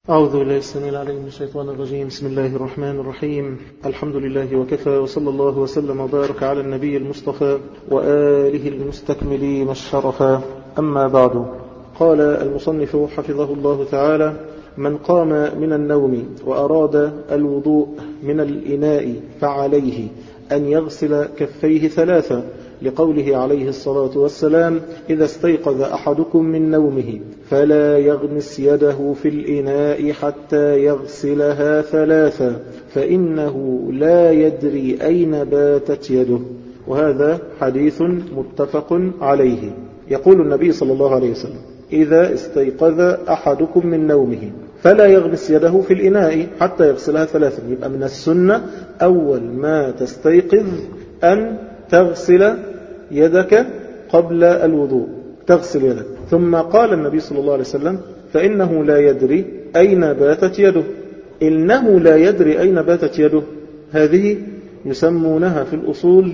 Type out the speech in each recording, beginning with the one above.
أعوذ بالله السميع العليم من الشيطان الرجيم بسم الله الرحمن الرحيم الحمد لله وكفى وصلى الله وسلم وبارك على النبي المصطفى وآله المستكملين الشرفا أما بعد قال المصنف حفظه الله تعالى من قام من النوم وأراد الوضوء من الإناء فعليه أن يغسل كفيه ثلاثة لقوله عليه الصلاة والسلام إذا استيقظ أحدكم من نومه فلا يغمس يده في الإناء حتى يغسلها ثلاثا فإنه لا يدري أين باتت يده وهذا حديث متفق عليه يقول النبي صلى الله عليه وسلم إذا استيقظ أحدكم من نومه فلا يغمس يده في الإناء حتى يغسلها ثلاثا يبقى من السنة أول ما تستيقظ أن تغسل يدك قبل الوضوء تغسل يدك ثم قال النبي صلى الله عليه وسلم فإنه لا يدري أين باتت يده إنه لا يدري أين باتت يده هذه يسمونها في الأصول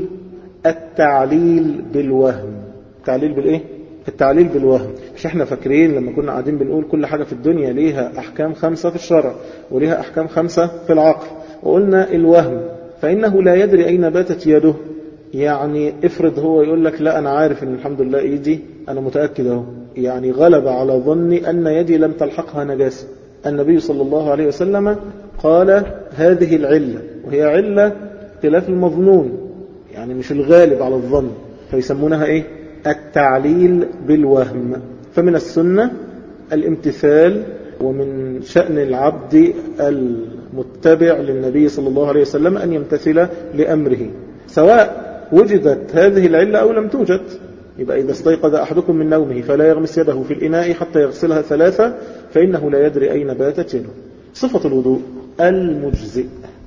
التعليل بالوهم التعليل بالإيه؟ التعليل بالوهم مش احنا فاكرين لما كنا قاعدين بنقول كل حاجة في الدنيا ليها أحكام خمسة في الشرع وليها أحكام خمسة في العقل وقلنا الوهم فإنه لا يدري أين باتت يده يعني افرض هو يقول لك لا أنا عارف أن الحمد لله إيدي أنا متأكد أهو يعني غلب على ظني أن يدي لم تلحقها نجاسة النبي صلى الله عليه وسلم قال هذه العلة وهي علة خلاف المظنون يعني مش الغالب على الظن فيسمونها إيه التعليل بالوهم فمن السنة الامتثال ومن شأن العبد المتبع للنبي صلى الله عليه وسلم أن يمتثل لأمره سواء وجدت هذه العلة أو لم توجد يبقى إذا استيقظ أحدكم من نومه فلا يغمس يده في الإناء حتى يغسلها ثلاثة فإنه لا يدري أين باتت يده صفة الوضوء المجزئ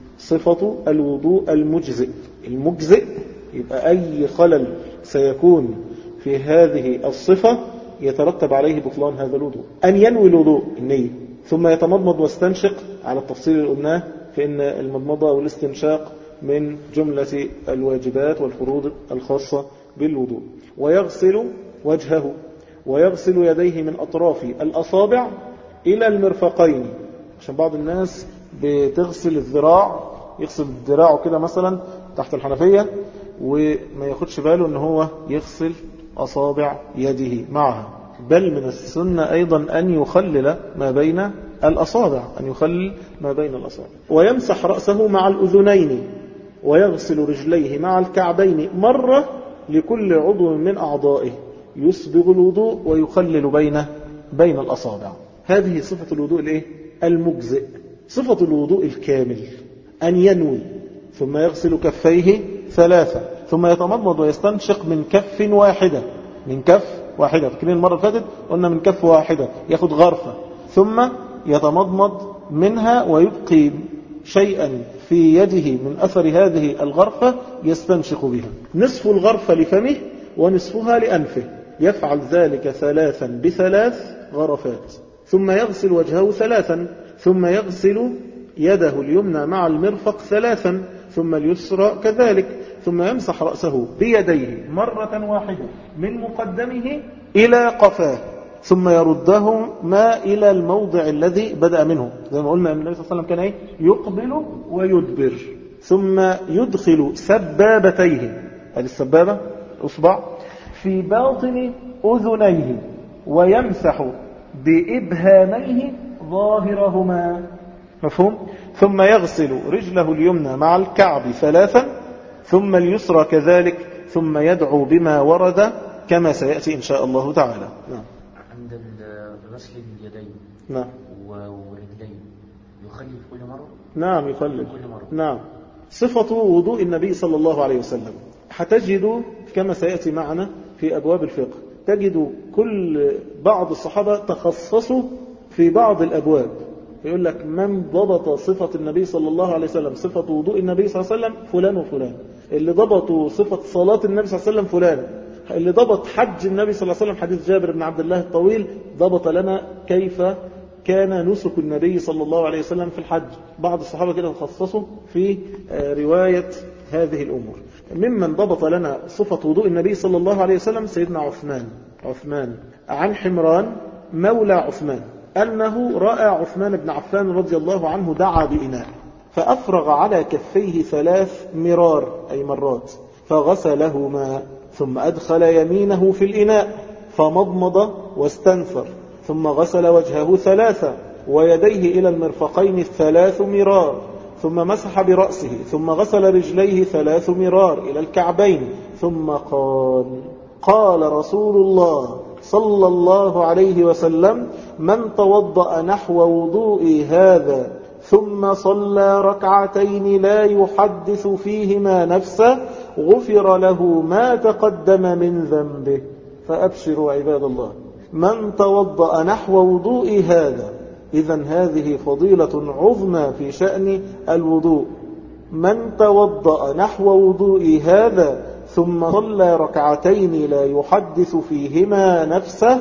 صفة الوضوء المجزئ المجزئ يبقى أي خلل سيكون في هذه الصفة يترتب عليه بطلان هذا الوضوء أن ينوي الوضوء النية ثم يتمضمض واستنشق على التفصيل اللي قلناه فإن المضمضة والاستنشاق من جملة الواجبات والفروض الخاصة بالوضوء ويغسل وجهه ويغسل يديه من أطراف الأصابع إلى المرفقين عشان بعض الناس بتغسل الذراع يغسل ذراعه كده مثلا تحت الحنفية وما ياخدش باله ان هو يغسل أصابع يده معها بل من السنة أيضا أن يخلل ما بين الأصابع أن يخلل ما بين الأصابع ويمسح رأسه مع الأذنين ويغسل رجليه مع الكعبين مرة لكل عضو من أعضائه يسبغ الوضوء ويخلل بين بين الأصابع هذه صفة الوضوء الايه المجزئ صفة الوضوء الكامل أن ينوي ثم يغسل كفيه ثلاثة ثم يتمضمض ويستنشق من كف واحدة من كف واحدة فاكرين المرة اللي فاتت قلنا من كف واحدة ياخد غرفة ثم يتمضمض منها ويبقي شيئا في يده من أثر هذه الغرفة يستنشق بها نصف الغرفة لفمه ونصفها لأنفه يفعل ذلك ثلاثا بثلاث غرفات ثم يغسل وجهه ثلاثا ثم يغسل يده اليمنى مع المرفق ثلاثا ثم اليسرى كذلك ثم يمسح رأسه بيديه مرة واحدة من مقدمه إلى قفاه ثم يرده ما إلى الموضع الذي بدأ منه زي ما قلنا أن النبي صلى الله عليه وسلم كان إيه؟ يقبل ويدبر ثم يدخل سبابتيه هذه السبابة أصبع في باطن أذنيه ويمسح بإبهاميه ظاهرهما مفهوم ثم يغسل رجله اليمنى مع الكعب ثلاثا ثم اليسرى كذلك ثم يدعو بما ورد كما سيأتي إن شاء الله تعالى نعم عند غسل اليدين نعم والرجلين يخلي كل مرة نعم يخلل كل مرة نعم صفة وضوء النبي صلى الله عليه وسلم هتجد كما سيأتي معنا في أبواب الفقه تجد كل بعض الصحابة تخصصوا في بعض الأبواب يقول لك من ضبط صفة النبي صلى الله عليه وسلم صفة وضوء النبي صلى الله عليه وسلم فلان وفلان اللي ضبطوا صفة صلاة النبي صلى الله عليه وسلم فلان اللي ضبط حج النبي صلى الله عليه وسلم حديث جابر بن عبد الله الطويل ضبط لنا كيف كان نسك النبي صلى الله عليه وسلم في الحج بعض الصحابة كده تخصصوا في رواية هذه الأمور ممن ضبط لنا صفة وضوء النبي صلى الله عليه وسلم سيدنا عثمان عثمان عن حمران مولى عثمان أنه رأى عثمان بن عفان رضي الله عنه دعا بإناء فأفرغ على كفيه ثلاث مرار أي مرات فغسلهما ثم أدخل يمينه في الإناء فمضمض واستنثر ثم غسل وجهه ثلاثة ويديه إلى المرفقين الثلاث مرار ثم مسح برأسه ثم غسل رجليه ثلاث مرار إلى الكعبين ثم قال قال رسول الله صلى الله عليه وسلم من توضأ نحو وضوء هذا ثم صلى ركعتين لا يحدث فيهما نفسه غفر له ما تقدم من ذنبه فأبشروا عباد الله من توضأ نحو وضوء هذا إذا هذه فضيلة عظمى في شأن الوضوء من توضأ نحو وضوء هذا ثم صلى ركعتين لا يحدث فيهما نفسه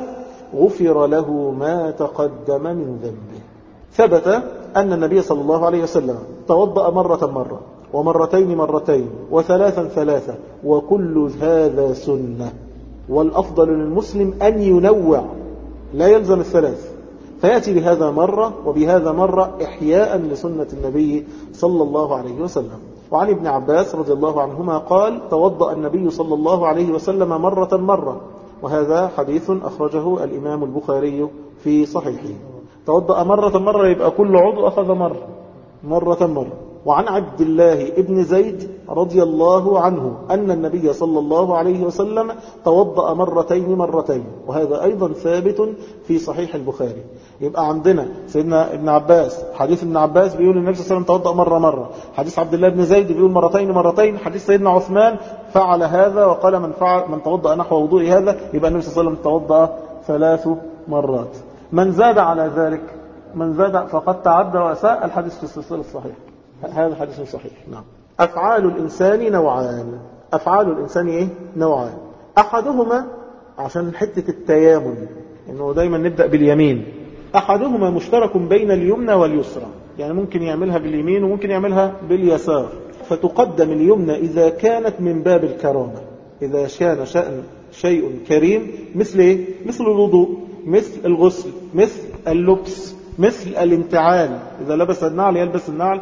غفر له ما تقدم من ذنبه ثبت أن النبي صلى الله عليه وسلم توضأ مرة مرة ومرتين مرتين وثلاثا ثلاثة وكل هذا سنة والأفضل للمسلم أن ينوع لا يلزم الثلاث فيأتي بهذا مرة وبهذا مرة إحياء لسنة النبي صلى الله عليه وسلم وعن ابن عباس رضي الله عنهما قال توضأ النبي صلى الله عليه وسلم مرة مرة وهذا حديث أخرجه الإمام البخاري في صحيحه توضأ مرة مرة يبقى كل عضو أخذ مرة مرة مرة وعن عبد الله ابن زيد رضي الله عنه أن النبي صلى الله عليه وسلم توضأ مرتين مرتين وهذا أيضا ثابت في صحيح البخاري يبقى عندنا سيدنا ابن عباس حديث ابن عباس بيقول النبي صلى الله عليه وسلم توضأ مرة مرة حديث عبد الله بن زيد بيقول مرتين مرتين حديث سيدنا عثمان فعل هذا وقال من فعل من توضأ نحو وضوء هذا يبقى النبي صلى الله عليه وسلم توضأ ثلاث مرات من زاد على ذلك من زاد فقد تعدى وأساء الحديث في السلسلة الصحيح هذا حديث صحيح نعم أفعال الإنسان نوعان أفعال الإنسان إيه؟ نوعان أحدهما عشان حتة التيامن إنه دايما نبدأ باليمين أحدهما مشترك بين اليمنى واليسرى يعني ممكن يعملها باليمين وممكن يعملها باليسار فتقدم اليمنى إذا كانت من باب الكرامة إذا كان شأن شيء كريم مثل إيه؟ مثل الوضوء مثل الغسل مثل اللبس مثل الامتعان إذا لبس النعل يلبس النعل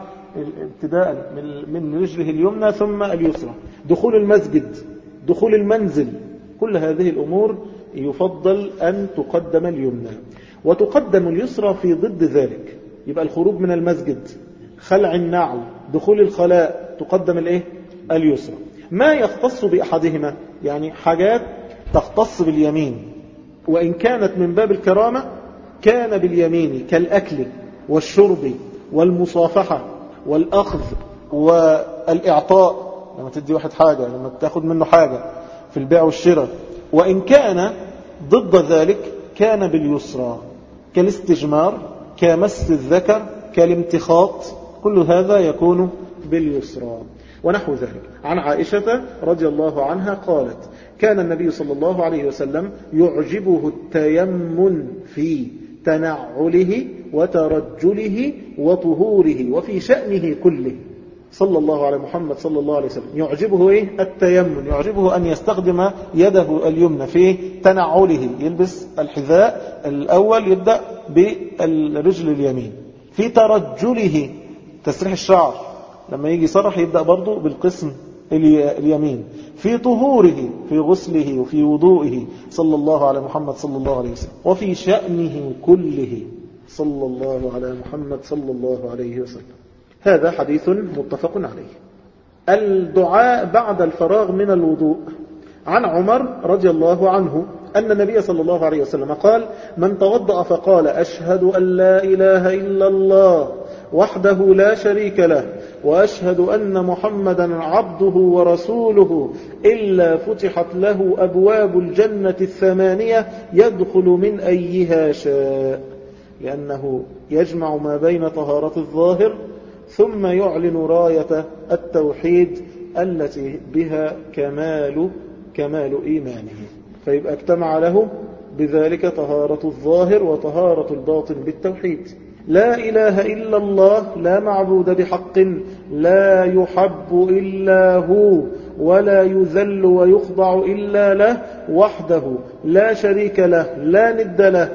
ابتداء من رجله اليمنى ثم اليسرى دخول المسجد دخول المنزل كل هذه الأمور يفضل أن تقدم اليمنى وتقدم اليسرى في ضد ذلك يبقى الخروج من المسجد خلع النعل دخول الخلاء تقدم الايه اليسرى ما يختص بأحدهما يعني حاجات تختص باليمين وإن كانت من باب الكرامة كان باليمين كالأكل والشرب والمصافحة والأخذ والإعطاء لما تدي واحد حاجة لما تاخد منه حاجة في البيع والشراء وإن كان ضد ذلك كان باليسرى كالاستجمار كمس الذكر كالامتخاط كل هذا يكون باليسرى ونحو ذلك عن عائشة رضي الله عنها قالت كان النبي صلى الله عليه وسلم يعجبه التيمن في تنعله وترجله وطهوره وفي شأنه كله صلى الله على محمد صلى الله عليه وسلم يعجبه إيه؟ التيمن يعجبه أن يستخدم يده اليمنى في تنعله يلبس الحذاء الأول يبدأ بالرجل اليمين في ترجله تسريح الشعر لما يجي يصرح يبدأ برضه بالقسم اليمين في طهوره في غسله وفي وضوئه صلى الله على محمد صلى الله عليه وسلم وفي شأنه كله صلى الله على محمد صلى الله عليه وسلم هذا حديث متفق عليه الدعاء بعد الفراغ من الوضوء عن عمر رضي الله عنه أن النبي صلى الله عليه وسلم قال من توضأ فقال أشهد أن لا إله إلا الله وحده لا شريك له وأشهد أن محمدا عبده ورسوله إلا فتحت له أبواب الجنة الثمانية يدخل من أيها شاء لأنه يجمع ما بين طهارة الظاهر ثم يعلن راية التوحيد التي بها كمال كمال إيمانه فيبقى اجتمع له بذلك طهارة الظاهر وطهارة الباطن بالتوحيد لا إله إلا الله لا معبود بحق لا يحب إلا هو ولا يذل ويخضع إلا له وحده لا شريك له لا ند له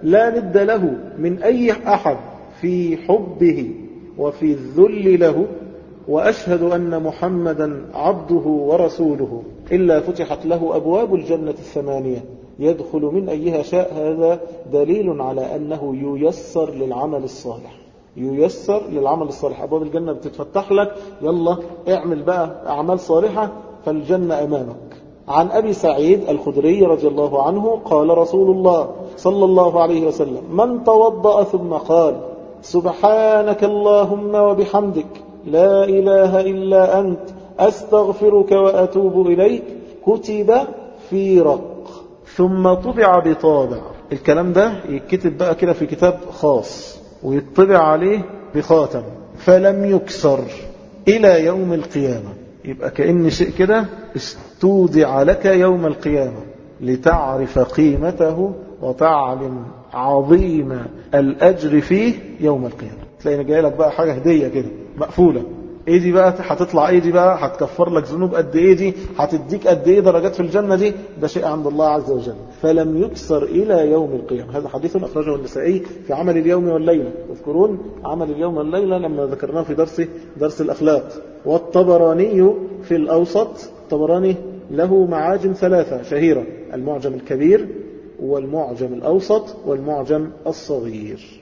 لا ند له من أي أحد في حبه وفي الذل له وأشهد أن محمدا عبده ورسوله إلا فتحت له أبواب الجنة الثمانية يدخل من أيها شاء هذا دليل على أنه ييسر للعمل الصالح ييسر للعمل الصالح أبواب الجنة بتتفتح لك يلا اعمل بقى أعمال صالحة فالجنة أمامك عن أبي سعيد الخدري رضي الله عنه قال رسول الله صلى الله عليه وسلم من توضأ ثم قال سبحانك اللهم وبحمدك لا إله إلا أنت أستغفرك وأتوب إليك كتب في رق ثم طبع بطابع الكلام ده يتكتب بقى كده في كتاب خاص ويطبع عليه بخاتم فلم يكسر إلى يوم القيامة يبقى كأن شيء كده استودع لك يوم القيامة لتعرف قيمته وتعلم عظيم الأجر فيه يوم القيامة تلاقينا جاي لك بقى حاجة هدية كده مقفولة ايه دي بقى هتطلع ايه دي بقى هتكفر لك ذنوب قد ايه دي هتديك قد ايه درجات في الجنة دي ده شيء عند الله عز وجل فلم يكسر الى يوم القيامة هذا حديث اخرجه النسائي في عمل اليوم والليلة تذكرون عمل اليوم والليلة لما ذكرناه في درس درس الاخلاق والطبراني في الاوسط الطبراني له معاجم ثلاثة شهيرة المعجم الكبير والمعجم الاوسط والمعجم الصغير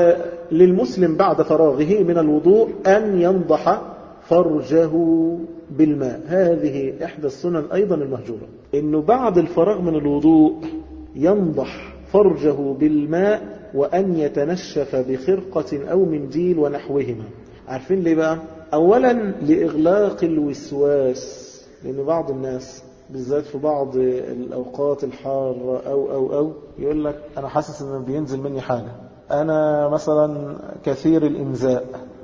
وللمسلم بعد فراغه من الوضوء أن ينضح فرجه بالماء هذه إحدى السنن أيضا المهجورة إنه بعد الفراغ من الوضوء ينضح فرجه بالماء وأن يتنشف بخرقة أو منديل ونحوهما عارفين ليه بقى؟ أولا لإغلاق الوسواس لأن بعض الناس بالذات في بعض الأوقات الحارة أو أو أو يقول لك أنا حاسس إن بينزل مني حاجة أنا مثلا كثير الإنزاء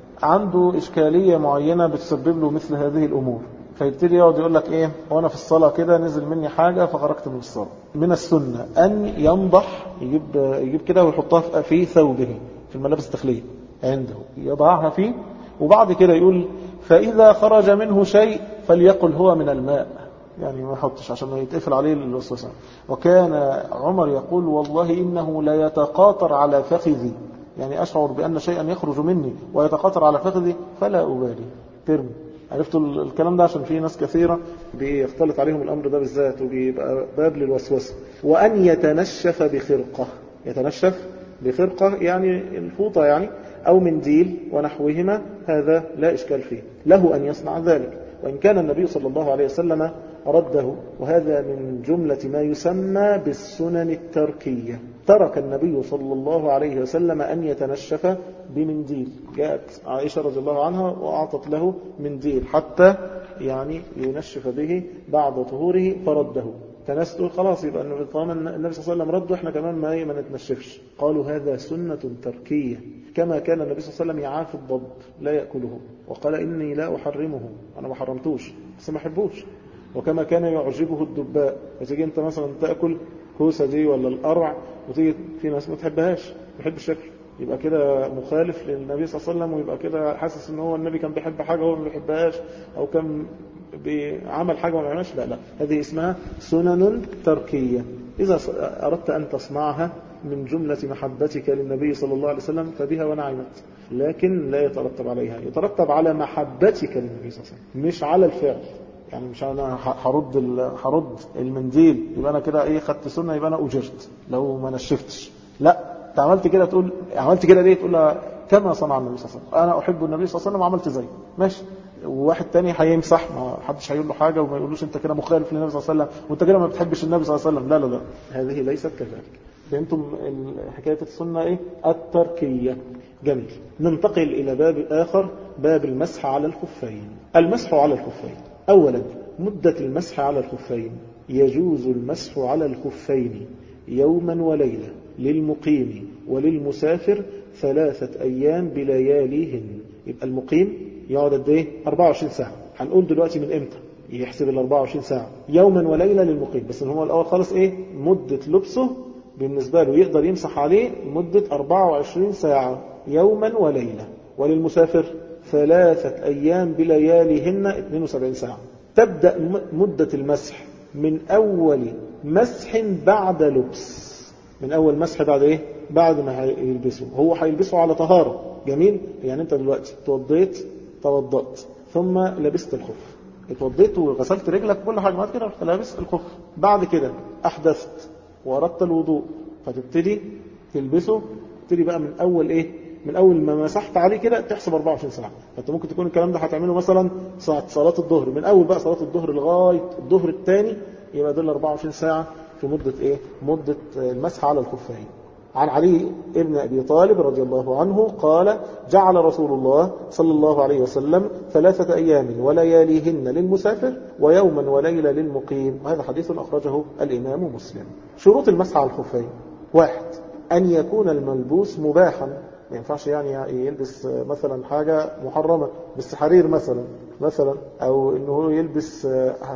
عنده إشكالية معينة بتسبب له مثل هذه الأمور فيبتدي يقعد يقول لك إيه وأنا في الصلاة كده نزل مني حاجة فخرجت من الصلاة من السنة أن ينضح يجيب, يجيب كده ويحطها في ثوبه في الملابس الداخلية عنده يضعها فيه وبعد كده يقول فإذا خرج منه شيء فليقل هو من الماء يعني ما يحطش عشان ما يتقفل عليه الوسوسة وكان عمر يقول والله إنه لا يتقاطر على فخذي يعني أشعر بأن شيئا يخرج مني ويتقاطر على فخذي فلا أبالي ترمي عرفتوا الكلام ده عشان في ناس كثيرة بيختلط عليهم الأمر ده بالذات وبيبقى باب للوسوسة وأن يتنشف بخرقة يتنشف بخرقة يعني الفوطة يعني أو منديل ونحوهما هذا لا إشكال فيه له أن يصنع ذلك وإن كان النبي صلى الله عليه وسلم رده وهذا من جملة ما يسمى بالسنن التركية ترك النبي صلى الله عليه وسلم أن يتنشف بمنديل جاءت عائشة رضي الله عنها وأعطت له منديل حتى يعني ينشف به بعد طهوره فرده تنسته خلاص يبقى طالما النبي صلى الله عليه وسلم رده احنا كمان ما ما نتنشفش قالوا هذا سنة تركية كما كان النبي صلى الله عليه وسلم يعافي الضب لا يأكله وقال إني لا أحرمه أنا ما حرمتوش بس ما أحبوش وكما كان يعجبه الدباء فتيجي انت مثلا تأكل كوسة دي ولا القرع وتيجي في ناس ما تحبهاش بيحب الشكل يبقى كده مخالف للنبي صلى الله عليه وسلم ويبقى كده حاسس ان هو النبي كان بيحب حاجة وهو ما بيحبهاش او كان بعمل حاجة وما بيعملهاش لا لا هذه اسمها سنن تركية إذا أردت أن تصنعها من جملة محبتك للنبي صلى الله عليه وسلم فبها ونعمت لكن لا يترتب عليها يترتب على محبتك للنبي صلى الله عليه وسلم مش على الفعل يعني مش انا هرد هرد المنديل يبقى انا كده ايه خدت سنه يبقى انا اجرت لو ما نشفتش لا انت عملت كده تقول عملت كده ليه تقول لها كما صنع النبي صلى الله عليه وسلم انا احب النبي صلى الله عليه وسلم وعملت زيه ماشي وواحد تاني هيمسح ما حدش هيقول له حاجه وما يقولوش انت كده مخالف للنبي صلى الله عليه وسلم وانت كده ما بتحبش النبي صلى الله عليه وسلم لا لا لا هذه ليست كذلك فهمتم حكايه السنه ايه التركيه جميل ننتقل الى باب اخر باب المسح على الخفين المسح على الخفين أولا مدة المسح على الخفين يجوز المسح على الخفين يوما وليلة للمقيم وللمسافر ثلاثة أيام بلياليهن يبقى المقيم يقعد قد ايه 24 ساعة هنقول دلوقتي من امتى يحسب ال 24 ساعة يوما وليلة للمقيم بس ان هو الأول خالص ايه مدة لبسه بالنسبة له يقدر يمسح عليه مدة 24 ساعة يوما وليلة وللمسافر ثلاثة أيام بلياليهن 72 ساعة تبدأ مدة المسح من أول مسح بعد لبس من أول مسح بعد إيه بعد ما هيلبسه هو هيلبسه على طهارة جميل يعني أنت دلوقتي توضيت توضأت ثم لبست الخف اتوضيت وغسلت رجلك كل حاجة بعد كده رحت لابس الخف بعد كده أحدثت وأردت الوضوء فتبتدي تلبسه تبتدي بقى من أول إيه من أول ما مسحت عليه كده تحسب 24 ساعة فأنت ممكن تكون الكلام ده هتعمله مثلا ساعة صلاة الظهر من أول بقى صلاة الظهر لغاية الظهر الثاني يبقى دول 24 ساعة في مدة إيه مدة المسح على الخفين عن علي ابن أبي طالب رضي الله عنه قال جعل رسول الله صلى الله عليه وسلم ثلاثة أيام ولياليهن للمسافر ويوما وليلة للمقيم وهذا حديث أخرجه الإمام مسلم شروط المسح على الخفين واحد أن يكون الملبوس مباحا ما ينفعش يعني يلبس مثلا حاجة محرمة بس حرير مثلا مثلا أو أنه يلبس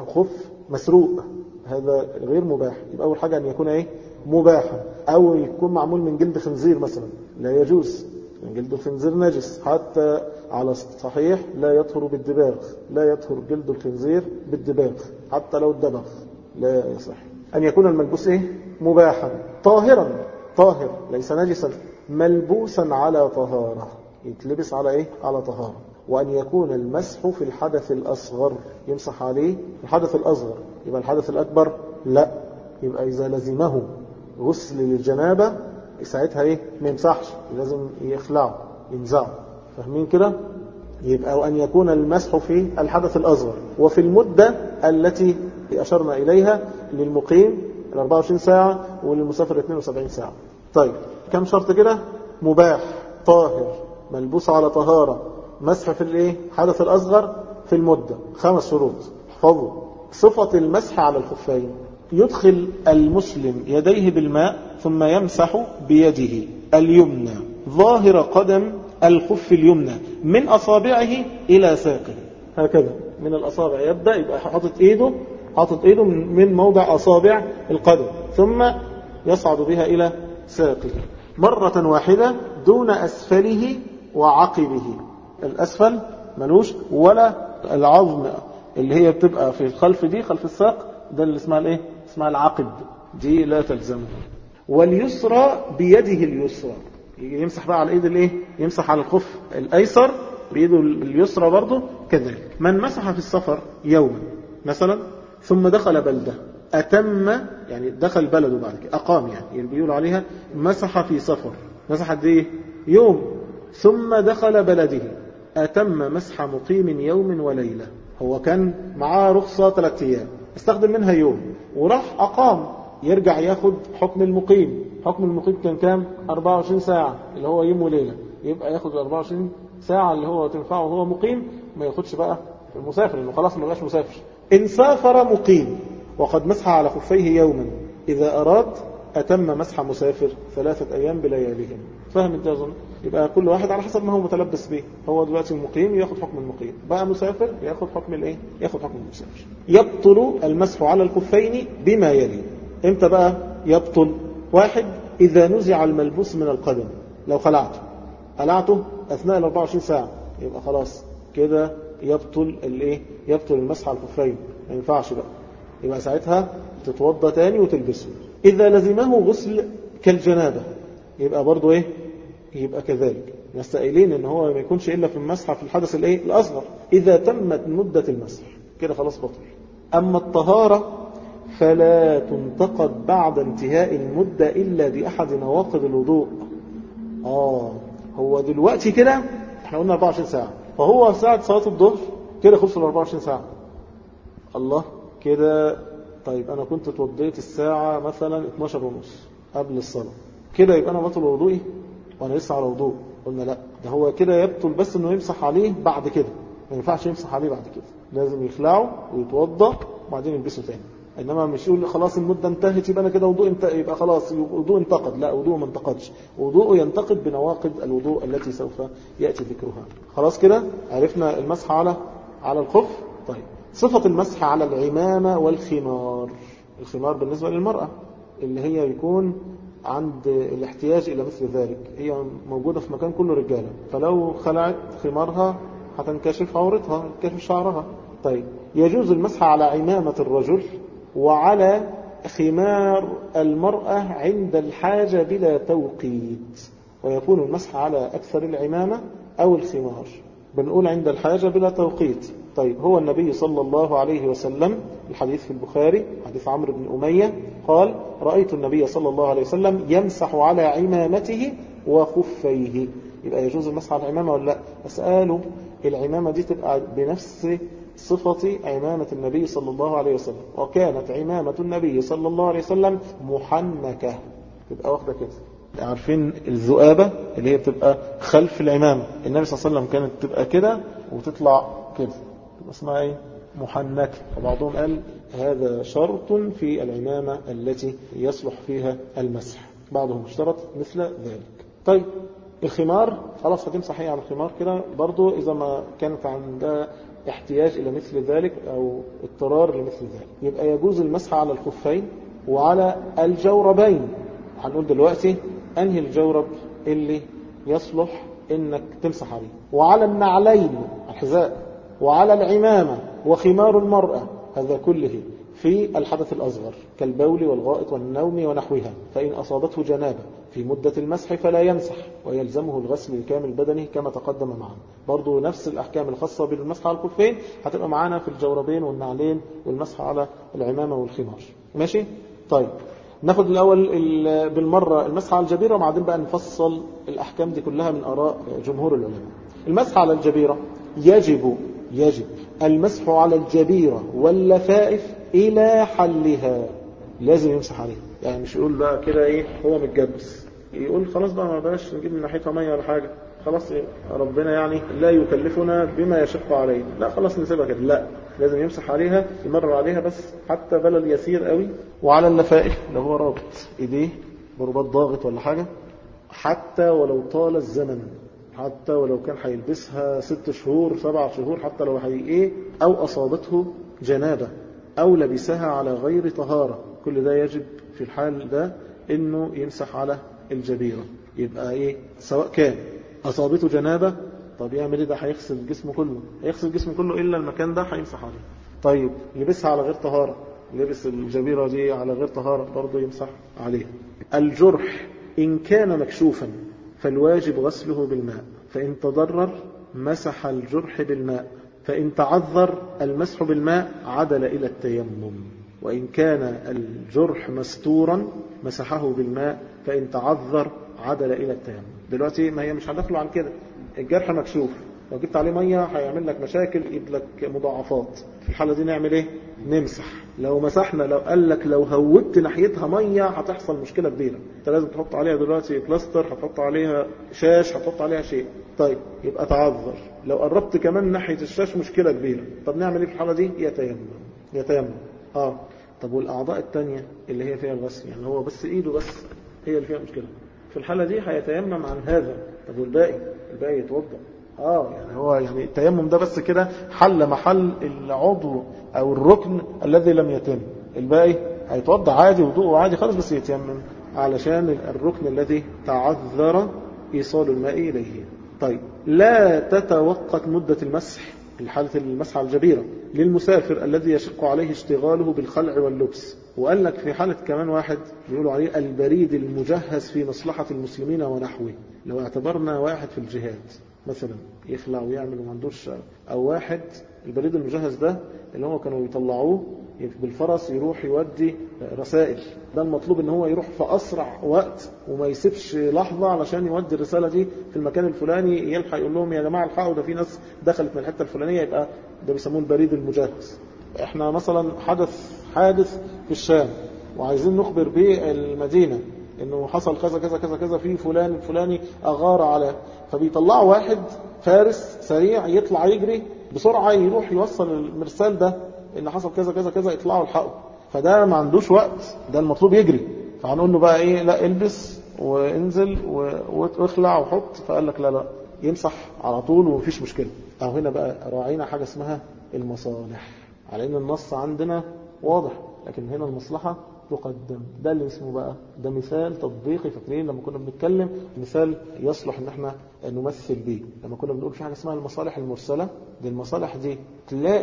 خف مسروق هذا غير مباح يبقى أول حاجة أن يكون إيه مباحا أو يكون معمول من جلد خنزير مثلا لا يجوز من جلد الخنزير نجس حتى على الصحيح لا يطهر بالدباغ لا يطهر جلد الخنزير بالدباغ حتى لو الدبغ لا يصح أن يكون الملبوس إيه مباحا طاهرا طاهر ليس نجسا ملبوسا على طهارة يتلبس على إيه على طهارة وأن يكون المسح في الحدث الأصغر يمسح عليه الحدث الأصغر يبقى الحدث الأكبر لا يبقى إذا لزمه غسل للجنابة ساعتها إيه ما يمسحش لازم يخلعه ينزعه فاهمين كده يبقى وأن يكون المسح في الحدث الأصغر وفي المدة التي أشرنا إليها للمقيم ال 24 ساعة وللمسافر 72 ساعة طيب كم شرط كده مباح طاهر ملبوس على طهارة مسح في الايه حدث الأصغر في المدة خمس شروط احفظوا صفة المسح على الخفين يدخل المسلم يديه بالماء ثم يمسح بيده اليمنى ظاهر قدم الخف اليمنى من أصابعه إلى ساقه هكذا من الأصابع يبدأ يبقى حاطط إيده حاطط إيده من موضع أصابع القدم ثم يصعد بها إلى ساقه مرة واحدة دون أسفله وعقبه الأسفل ملوش ولا العظم اللي هي بتبقى في الخلف دي خلف الساق ده اللي اسمها الايه اسمها العقب دي لا تلزمه واليسرى بيده اليسرى يمسح بقى على ايد الايه يمسح على الخف الايسر بايده اليسرى برضه كذلك من مسح في السفر يوما مثلا ثم دخل بلده أتم يعني دخل بلده بعد كده أقام يعني, يعني بيقولوا عليها مسح في سفر مسح قد ايه يوم ثم دخل بلده أتم مسح مقيم يوم وليلة هو كان معاه رخصة ثلاثة أيام استخدم منها يوم وراح أقام يرجع ياخد حكم المقيم حكم المقيم كان كام 24 ساعة اللي هو يوم وليلة يبقى ياخد 24 ساعة اللي هو تنفعه وهو مقيم ما ياخدش بقى المسافر لأنه خلاص ما بقاش مسافر إن سافر مقيم وقد مسح على خفيه يوما إذا أراد أتم مسح مسافر ثلاثة أيام بلياليهم فهم انت أظن يبقى كل واحد على حسب ما هو متلبس به هو دلوقتي المقيم ياخد حكم المقيم بقى مسافر ياخد حكم الايه ياخد حكم المسافر يبطل المسح على الخفين بما يلي امتى بقى يبطل واحد إذا نزع الملبوس من القدم لو خلعته خلعته أثناء ال 24 ساعة يبقى خلاص كده يبطل الايه يبطل المسح على الخفين ما ينفعش بقى يبقى ساعتها تتوضى تاني وتلبسه إذا لزمه غسل كالجنابة يبقى برضو إيه يبقى كذلك نستقيلين ان هو ما يكونش إلا في المسح في الحدث الإيه الأصغر إذا تمت مدة المسح كده خلاص بطل أما الطهارة فلا تنتقد بعد انتهاء المدة إلا بأحد نواقض الوضوء آه هو دلوقتي كده احنا قلنا 24 ساعة فهو ساعة صلاة الظهر كده خلص ال 24 ساعة الله كده طيب أنا كنت اتوضيت الساعة مثلا 12 ونص قبل الصلاة كده يبقى أنا بطل وضوئي وأنا لسه على وضوء قلنا لا ده هو كده يبطل بس أنه يمسح عليه بعد كده ما ينفعش يمسح عليه بعد كده لازم يخلعه ويتوضى وبعدين يلبسه تاني إنما مش يقول خلاص المدة انتهت يبقى أنا كده وضوء انت يبقى خلاص وضوء انتقد لا وضوء ما انتقدش وضوءه ينتقد بنواقض الوضوء التي سوف يأتي ذكرها خلاص كده عرفنا المسح على على الخف طيب صفة المسح على العمامة والخمار الخمار بالنسبة للمرأة اللي هي يكون عند الاحتياج إلى مثل ذلك هي موجودة في مكان كله رجالة فلو خلعت خمارها هتنكشف عورتها تنكشف شعرها طيب يجوز المسح على عمامة الرجل وعلى خمار المرأة عند الحاجة بلا توقيت ويكون المسح على أكثر العمامة أو الخمار بنقول عند الحاجة بلا توقيت طيب هو النبي صلى الله عليه وسلم الحديث في البخاري حديث عمرو بن أمية قال رأيت النبي صلى الله عليه وسلم يمسح على عمامته وخفيه يبقى يجوز المسح على العمامة ولا لا بس قالوا العمامة دي تبقى بنفس صفة عمامة النبي صلى الله عليه وسلم وكانت عمامة النبي صلى الله عليه وسلم محنكة تبقى واخدة كده عارفين الذؤابة اللي هي بتبقى خلف العمامة النبي صلى الله عليه وسلم كانت تبقى كده وتطلع كده تبقى اسمها ايه محنكة وبعضهم قال هذا شرط في العمامة التي يصلح فيها المسح بعضهم اشترط مثل ذلك طيب الخمار خلاص هتمسح هي على الخمار كده برضو إذا ما كانت عندها احتياج إلى مثل ذلك أو اضطرار لمثل ذلك يبقى يجوز المسح على الخفين وعلى الجوربين هنقول دلوقتي أنهي الجورب اللي يصلح إنك تمسح عليه وعلى النعلين الحذاء وعلى العمامة وخمار المرأة هذا كله في الحدث الأصغر كالبول والغائط والنوم ونحوها فإن أصابته جنابة في مدة المسح فلا يمسح ويلزمه الغسل الكامل بدنه كما تقدم معنا برضو نفس الأحكام الخاصة بالمسح على الكفين هتبقى معانا في الجوربين والنعلين والمسح على العمامة والخمار ماشي؟ طيب ناخد الأول بالمرة المسح على الجبيرة وبعدين بقى نفصل الأحكام دي كلها من آراء جمهور العلماء المسح على الجبيرة يجب يجب المسح على الجبيرة واللفائف إلى حلها لازم يمسح عليها يعني مش يقول بقى كده إيه هو متجبس يقول خلاص بقى ما بقاش نجيب من ناحيتها مية ولا حاجة خلاص إيه ربنا يعني لا يكلفنا بما يشق علينا لا خلاص نسيبها كده لا لازم يمسح عليها يمرر عليها بس حتى بلل يسير قوي وعلى اللفائف اللي هو رابط ايديه برباط ضاغط ولا حاجة حتى ولو طال الزمن حتى ولو كان هيلبسها ست شهور سبع شهور حتى لو هي ايه او اصابته جنابة او لبسها على غير طهارة كل ده يجب في الحال ده انه يمسح على الجبيرة يبقى ايه سواء كان اصابته جنابة طب يعمل ايه ده هيغسل الجسم كله هيغسل الجسم كله الا المكان ده هيمسح عليه طيب لبسها على غير طهارة لبس الجبيرة دي على غير طهارة برضه يمسح عليها الجرح إن كان مكشوفا فالواجب غسله بالماء فإن تضرر مسح الجرح بالماء فإن تعذر المسح بالماء عدل إلى التيمم وإن كان الجرح مستورا مسحه بالماء فإن تعذر عدل إلى التيمم دلوقتي ما هي مش هدخله عن كده الجرح مكشوف لو جبت عليه مية هيعمل لك مشاكل يجيب لك مضاعفات في الحالة دي نعمل ايه نمسح لو مسحنا لو قال لك لو هودت ناحيتها مية هتحصل مشكلة كبيرة انت لازم تحط عليها دلوقتي بلاستر هتحط عليها شاش هتحط عليها شيء طيب يبقى تعذر لو قربت كمان ناحية الشاش مشكلة كبيرة طب نعمل ايه في الحالة دي يتيمم يتيمم اه طب والأعضاء التانية اللي هي فيها الغسل يعني هو بس إيده بس هي اللي فيها مشكلة في الحالة دي هيتيمم عن هذا طب والباقي الباقي يتوضأ اه يعني هو يعني التيمم ده بس كده حل محل العضو او الركن الذي لم يتم الباقي هيتوضا عادي وضوءه عادي خالص بس يتيمم علشان الركن الذي تعذر ايصال الماء اليه طيب لا تتوقت مدة المسح الحالة المسح على الجبيرة للمسافر الذي يشق عليه اشتغاله بالخلع واللبس وقال لك في حالة كمان واحد بيقولوا عليه البريد المجهز في مصلحة المسلمين ونحوه لو اعتبرنا واحد في الجهاد مثلا يخلع ويعمل وما عندوش او واحد البريد المجهز ده اللي هو كانوا يطلعوه بالفرس يروح يودي رسائل ده المطلوب ان هو يروح في اسرع وقت وما يسيبش لحظة علشان يودي الرسالة دي في المكان الفلاني يلحق يقول لهم يا جماعة الحقوا ده في ناس دخلت من الحتة الفلانية يبقى ده بيسموه البريد المجهز احنا مثلا حدث حادث في الشام وعايزين نخبر به المدينة انه حصل كذا كذا كذا كذا في فلان الفلاني اغار على فبيطلعوا واحد فارس سريع يطلع يجري بسرعة يروح يوصل المرسال ده ان حصل كذا كذا كذا يطلعوا الحقوا فده ما عندوش وقت ده المطلوب يجري فهنقول له بقى ايه لا البس وانزل واخلع وحط فقال لك لا لا يمسح على طول ومفيش مشكلة او هنا بقى راعينا حاجة اسمها المصالح على ان النص عندنا واضح لكن هنا المصلحة تقدم ده اللي اسمه بقى ده مثال تطبيقي فاكرين لما كنا بنتكلم مثال يصلح ان احنا نمثل بيه لما كنا بنقول في حاجة اسمها المصالح المرسلة دي المصالح دي تلاقي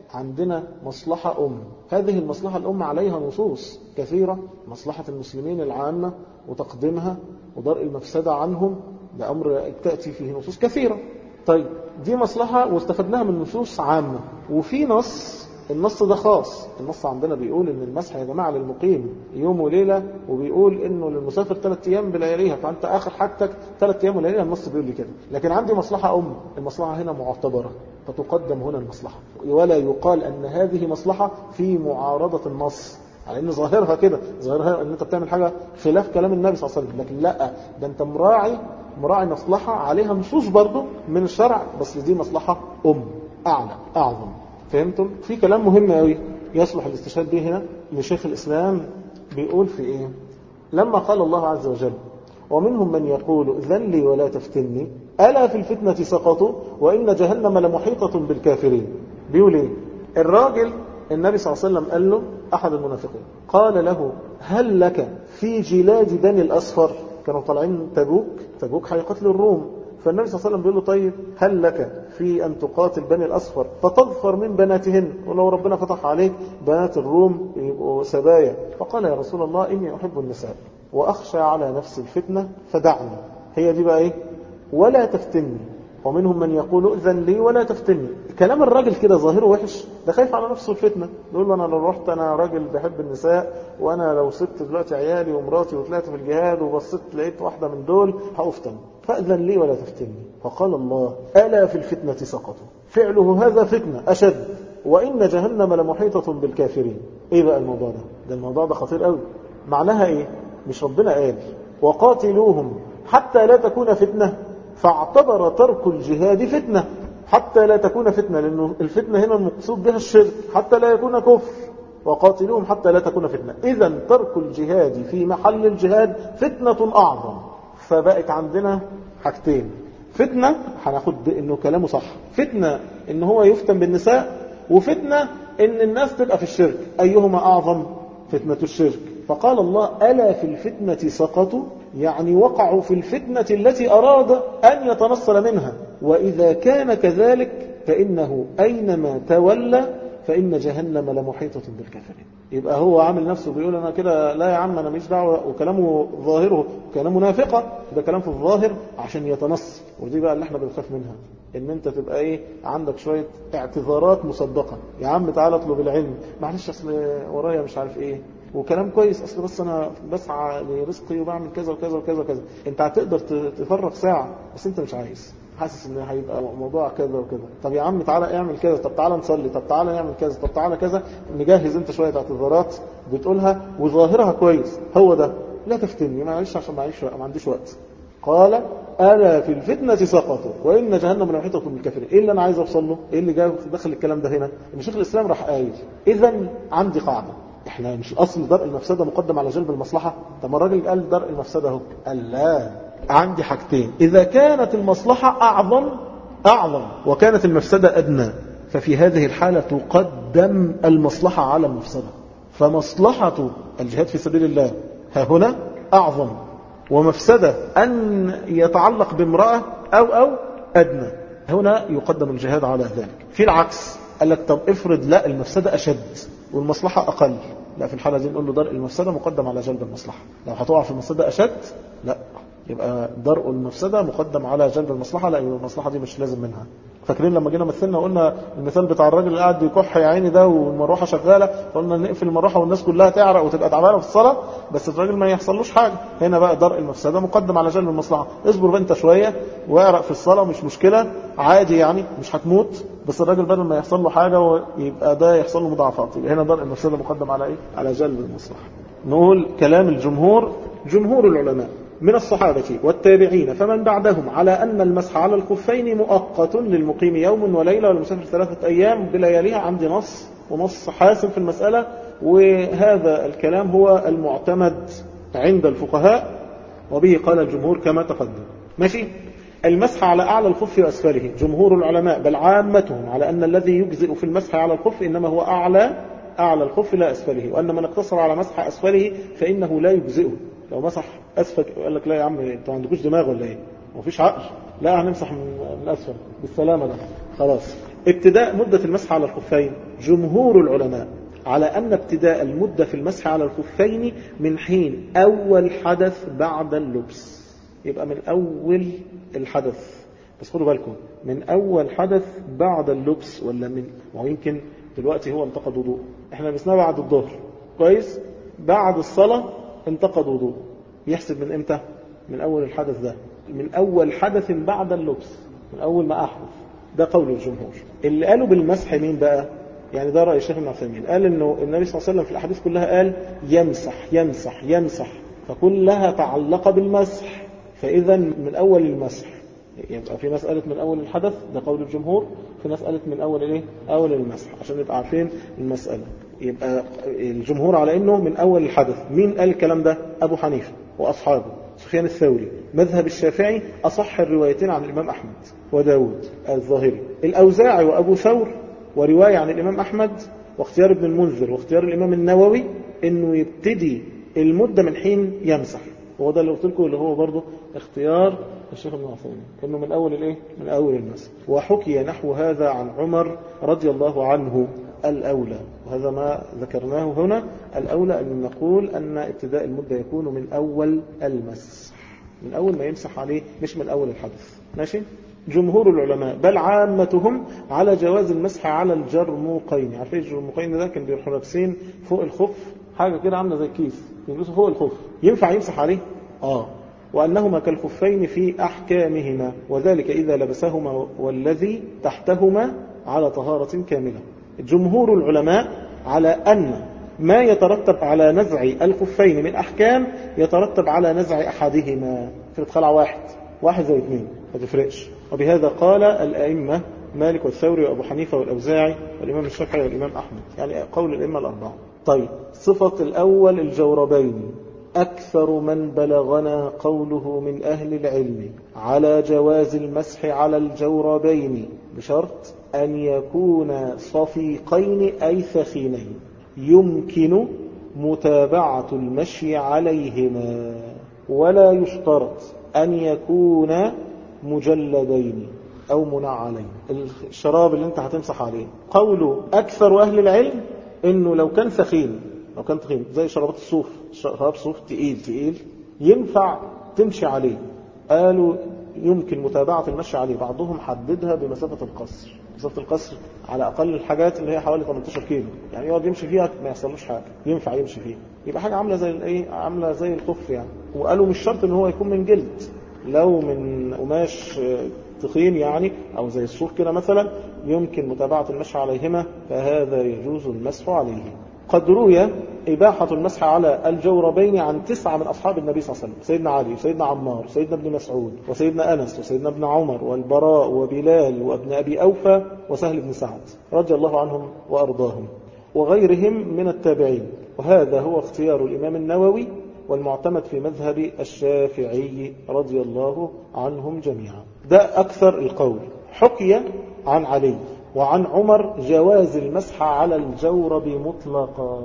عندنا مصلحة أم هذه المصلحة الأم عليها نصوص كثيرة مصلحة المسلمين العامة وتقديمها ودرء المفسدة عنهم ده أمر تأتي فيه نصوص كثيرة طيب دي مصلحة واستفدناها من نصوص عامة وفي نص النص ده خاص النص عندنا بيقول ان المسح يا جماعة للمقيم يوم وليلة وبيقول انه للمسافر ثلاث ايام بلياليها فانت اخر حاجتك ثلاث ايام ولياليها النص بيقول لي كده لكن عندي مصلحة ام المصلحة هنا معتبرة فتقدم هنا المصلحة ولا يقال ان هذه مصلحة في معارضة النص على ان ظاهرها كده ظاهرها ان انت بتعمل حاجة خلاف كلام النبي صلى الله عليه وسلم لكن لا ده انت مراعي مراعي مصلحة عليها نصوص برضه من الشرع بس دي مصلحة ام اعلى اعظم فهمتم في كلام مهم قوي يصلح الاستشهاد به هنا لشيخ الاسلام بيقول في ايه لما قال الله عز وجل ومنهم من يقول ذن لي ولا تفتني ألا في الفتنة سقطوا وإن جهنم لمحيطة بالكافرين بيقول ايه الراجل النبي صلى الله عليه وسلم قال له أحد المنافقين قال له هل لك في جلاد بني الأصفر كانوا طالعين تبوك تبوك هيقتلوا الروم فالنبي صلى الله عليه وسلم بيقول له طيب هل لك في أن تقاتل بني الأصفر فتظفر من بناتهن ولو ربنا فتح عليك بنات الروم يبقوا سبايا فقال يا رسول الله إني أحب النساء وأخشى على نفس الفتنة فدعني هي دي بقى إيه ولا تفتني ومنهم من يقول ائذن لي ولا تفتني كلام الراجل كده ظاهره وحش ده خايف على نفسه الفتنة يقول له أنا لو رحت أنا راجل بحب النساء وأنا لو سبت دلوقتي عيالي ومراتي وطلعت في الجهاد وبصيت لقيت واحدة من دول هأفتن فأذن لي ولا تفتني فقال الله ألا في الفتنة سقطوا فعله هذا فتنة أشد وإن جهنم لمحيطة بالكافرين إيه بقى الموضوع ده ده الموضوع ده خطير قوي معناها إيه مش ربنا قال وقاتلوهم حتى لا تكون فتنة فاعتبر ترك الجهاد فتنة حتى لا تكون فتنة لأنه الفتنة هنا المقصود بها الشرك حتى لا يكون كفر وقاتلوهم حتى لا تكون فتنة إذا ترك الجهاد في محل الجهاد فتنة أعظم فبقت عندنا حاجتين فتنة هناخد انه كلامه صح فتنة ان هو يفتن بالنساء وفتنة ان الناس تبقى في الشرك ايهما اعظم فتنة الشرك فقال الله ألا في الفتنة سقطوا يعني وقعوا في الفتنة التي أراد أن يتنصل منها وإذا كان كذلك فإنه أينما تولى فإن جهنم لمحيطة بالكافرين يبقى هو عامل نفسه بيقول أنا كده لا يا عم أنا مش دعوة وكلامه ظاهره كلامه نافقة ده كلام في الظاهر عشان يتنص ودي بقى اللي احنا بنخاف منها ان انت تبقى ايه عندك شوية اعتذارات مصدقة يا عم تعالى اطلب العلم معلش اصل ورايا مش عارف ايه وكلام كويس اصل بس انا بسعى لرزقي وبعمل كذا وكذا وكذا وكذا انت هتقدر تفرغ ساعة بس انت مش عايز حاسس ان هيبقى موضوع كذا وكذا طب يا عم تعالى اعمل كذا طب تعالى نصلي طب تعالى نعمل كذا طب تعالى كذا نجهز انت شوية اعتذارات بتقولها وظاهرها كويس هو ده لا تفتني معلش عشان معيش ما عنديش وقت قال ألا في الفتنة سقطوا وإن جهنم لمحيطة بالكافرين إيه اللي أنا عايز أوصل له إيه اللي جاي دخل الكلام ده هنا إن شيخ الإسلام راح قايل إذا عندي قاعدة إحنا مش أصل درء المفسدة مقدم على جلب المصلحة طب ما الراجل قال درء المفسدة أهو قال لا عندي حاجتين إذا كانت المصلحة أعظم أعظم وكانت المفسدة أدنى ففي هذه الحالة تقدم المصلحة على المفسدة فمصلحة الجهاد في سبيل الله ها هنا أعظم ومفسدة أن يتعلق بامرأة أو أو أدنى هنا يقدم الجهاد على ذلك في العكس قال لك طب افرض لا المفسدة أشد والمصلحة أقل لا في الحالة دي نقول له درء المفسدة مقدم على جلب المصلحة لو هتقع في المفسدة أشد لا يبقى درء المفسدة مقدم على جلب المصلحة لا المصلحة دي مش لازم منها فاكرين لما جينا مثلنا قلنا المثال بتاع الراجل اللي قاعد يكح يا عيني ده والمروحه شغاله قلنا نقفل المروحه والناس كلها تعرق وتبقى تعبانه في الصلاه بس الراجل ما يحصلوش حاجه هنا بقى درء المفسده مقدم على جلب المصلحه اصبر بقى انت شويه واعرق في الصلاه مش مشكله عادي يعني مش هتموت بس الراجل بدل ما يحصل له حاجه ويبقى ده يحصل له مضاعفات يبقى هنا درء المفسده مقدم على ايه على جلب المصلحه نقول كلام الجمهور جمهور العلماء من الصحابة والتابعين فمن بعدهم على أن المسح على الخفين مؤقت للمقيم يوم وليلة والمسافر ثلاثة أيام بلياليها عندي نص ونص حاسم في المسألة وهذا الكلام هو المعتمد عند الفقهاء وبه قال الجمهور كما تقدم ماشي المسح على أعلى الخف وأسفله جمهور العلماء بل عامتهم على أن الذي يجزئ في المسح على الخف إنما هو أعلى أعلى الخف لا أسفله وأن من اقتصر على مسح أسفله فإنه لا يجزئه لو مسح أسفل قال لك لا يا عم انتوا عندكوش دماغ ولا ايه مفيش عقل لا هنمسح من الأسفل بالسلامة ده خلاص ابتداء مدة المسح على الخفين جمهور العلماء على أن ابتداء المدة في المسح على الخفين من حين أول حدث بعد اللبس يبقى من أول الحدث بس خدوا بالكم من أول حدث بعد اللبس ولا من ويمكن دلوقتي هو انتقد وضوء احنا لبسناه بعد الظهر كويس بعد الصلاة انتقد وضوء يحسب من امتى من أول الحدث ده من أول حدث بعد اللبس من أول ما أحدث ده قول الجمهور اللي قالوا بالمسح مين بقى يعني ده رأي الشيخ ابن عثيمين قال انه النبي صلى الله عليه وسلم في الاحاديث كلها قال يمسح يمسح يمسح فكلها تعلق بالمسح فاذا من اول المسح يبقى في ناس قالت من اول الحدث ده قول الجمهور في ناس قالت من اول الايه اول المسح عشان نبقى عارفين المساله يبقى الجمهور على انه من اول الحدث مين قال الكلام ده ابو حنيفه واصحابه سفيان الثوري مذهب الشافعي اصح الروايتين عن الامام احمد وداود الظاهري الاوزاعي وابو ثور ورواية عن الإمام أحمد واختيار ابن المنذر واختيار الإمام النووي إنه يبتدي المدة من حين يمسح وهو ده اللي قلت لكم اللي هو برضه اختيار الشيخ ابن عثيمين انه من اول الايه من اول المسح وحكي نحو هذا عن عمر رضي الله عنه الاولى وهذا ما ذكرناه هنا الاولى ان نقول ان ابتداء المده يكون من اول المسح من اول ما يمسح عليه مش من اول الحدث ماشي جمهور العلماء بل عامتهم على جواز المسح على الجرموقين عارفين الجرموقين ده كان بيروحوا لابسين فوق الخف حاجة كده عاملة زي الكيس يلبسوا فوق الخف ينفع يمسح عليه اه وأنهما كالخفين في أحكامهما وذلك إذا لبسهما والذي تحتهما على طهارة كاملة جمهور العلماء على أن ما يترتب على نزع الخفين من أحكام يترتب على نزع أحدهما في خلع واحد واحد زي اثنين ما تفرقش وبهذا قال الأئمة مالك والثوري وأبو حنيفة والأوزاعي والإمام الشافعي والإمام أحمد يعني قول الأئمة الأربعة طيب صفة الأول الجوربين أكثر من بلغنا قوله من أهل العلم على جواز المسح على الجوربين بشرط أن يكون صفيقين أي ثخينين يمكن متابعة المشي عليهما ولا يشترط أن يكون مجلدين أو منعلين الشراب اللي انت هتمسح عليه قول أكثر أهل العلم إنه لو كان ثخين لو كان تخين زي شرابات الصوف شراب صوف تقيل تقيل ينفع تمشي عليه قالوا يمكن متابعة المشي عليه بعضهم حددها بمسافة القصر مسافة القصر على أقل الحاجات اللي هي حوالي 18 كيلو يعني يقعد يمشي فيها ما يحصلوش حاجة ينفع يمشي فيها يبقى حاجة عاملة زي الايه عاملة زي الخف يعني وقالوا مش شرط ان هو يكون من جلد لو من قماش تخين يعني او زي الصوف كده مثلا يمكن متابعة المسح عليهما فهذا يجوز المسح عليه قد روي إباحة المسح على الجوربين عن تسعة من أصحاب النبي صلى الله عليه وسلم سيدنا علي وسيدنا عمار وسيدنا ابن مسعود وسيدنا أنس وسيدنا ابن عمر والبراء وبلال وابن أبي أوفى وسهل بن سعد رضي الله عنهم وأرضاهم وغيرهم من التابعين وهذا هو اختيار الإمام النووي والمعتمد في مذهب الشافعي رضي الله عنهم جميعا ده أكثر القول حكي عن علي وعن عمر جواز المسح على الجورب مطلقا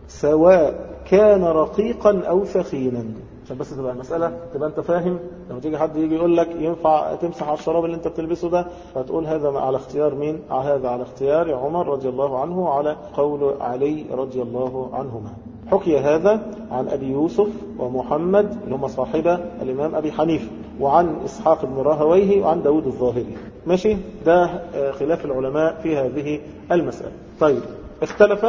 سواء كان رقيقا أو ثخينا عشان بس تبقى المسألة تبقى أنت فاهم لما تيجي حد يجي يقول لك ينفع تمسح على الشراب اللي أنت بتلبسه ده فتقول هذا على اختيار مين هذا على اختيار عمر رضي الله عنه على قول علي رضي الله عنهما حكي هذا عن أبي يوسف ومحمد اللي هم صاحبة الإمام أبي حنيفة وعن إسحاق بن راهويه وعن داود الظاهري ماشي ده خلاف العلماء في هذه المسألة طيب اختلف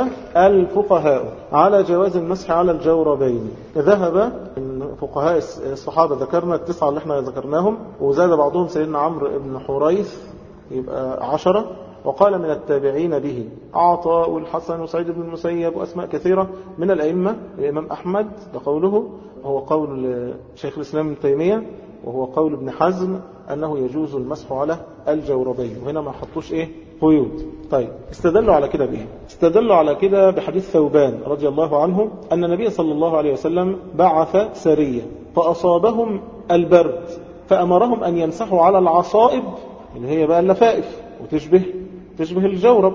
الفقهاء على جواز المسح على الجوربين ذهب فقهاء الصحابة ذكرنا التسعة اللي احنا ذكرناهم وزاد بعضهم سيدنا عمرو بن حريث يبقى عشرة وقال من التابعين به عطاء والحسن وسعيد بن المسيب وأسماء كثيرة من الأئمة الإمام أحمد ده قوله هو قول شيخ الإسلام ابن تيمية وهو قول ابن حزم أنه يجوز المسح على الجوربين وهنا ما حطوش إيه قيود طيب استدلوا على كده بإيه استدلوا على كده بحديث ثوبان رضي الله عنه أن النبي صلى الله عليه وسلم بعث سرية فأصابهم البرد فأمرهم أن يمسحوا على العصائب اللي هي بقى اللفائف وتشبه تشبه الجورب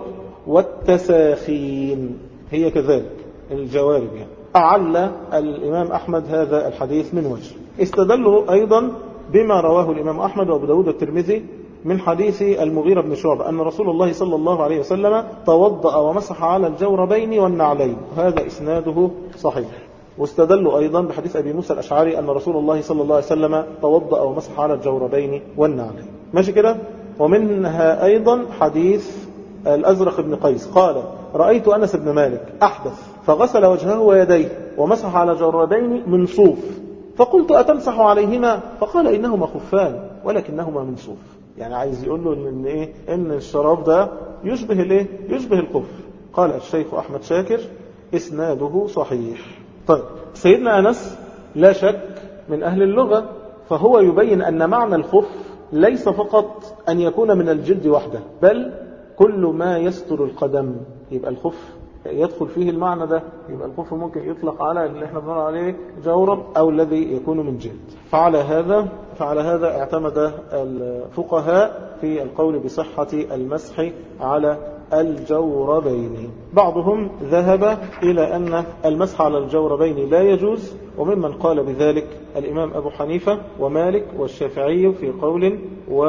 والتساخين هي كذلك الجوارب يعني أعل الإمام أحمد هذا الحديث من وجه استدلوا أيضا بما رواه الإمام أحمد وأبو داود الترمذي من حديث المغيرة بن شعبة أن رسول الله صلى الله عليه وسلم توضأ ومسح على الجوربين والنعلين هذا إسناده صحيح واستدلوا أيضا بحديث أبي موسى الأشعري أن رسول الله صلى الله عليه وسلم توضأ ومسح على الجوربين والنعلين ماشي كده ومنها أيضا حديث الأزرق بن قيس قال رأيت أنس بن مالك أحدث فغسل وجهه ويديه ومسح على جربين من صوف فقلت أتمسح عليهما فقال إنهما خفان ولكنهما من صوف يعني عايز يقول له إن إيه إن الشراب ده يشبه الإيه يشبه الخف قال الشيخ أحمد شاكر إسناده صحيح طيب سيدنا أنس لا شك من أهل اللغة فهو يبين أن معنى الخف ليس فقط أن يكون من الجلد وحده بل كل ما يستر القدم يبقى الخف يدخل فيه المعنى ده يبقى الخف ممكن يطلق على اللي احنا بنقول عليه جورب أو الذي يكون من جلد فعلى هذا فعلى هذا اعتمد الفقهاء في القول بصحة المسح على الجوربين بعضهم ذهب إلى أن المسح على الجوربين لا يجوز وممن قال بذلك الإمام أبو حنيفة ومالك والشافعي في قول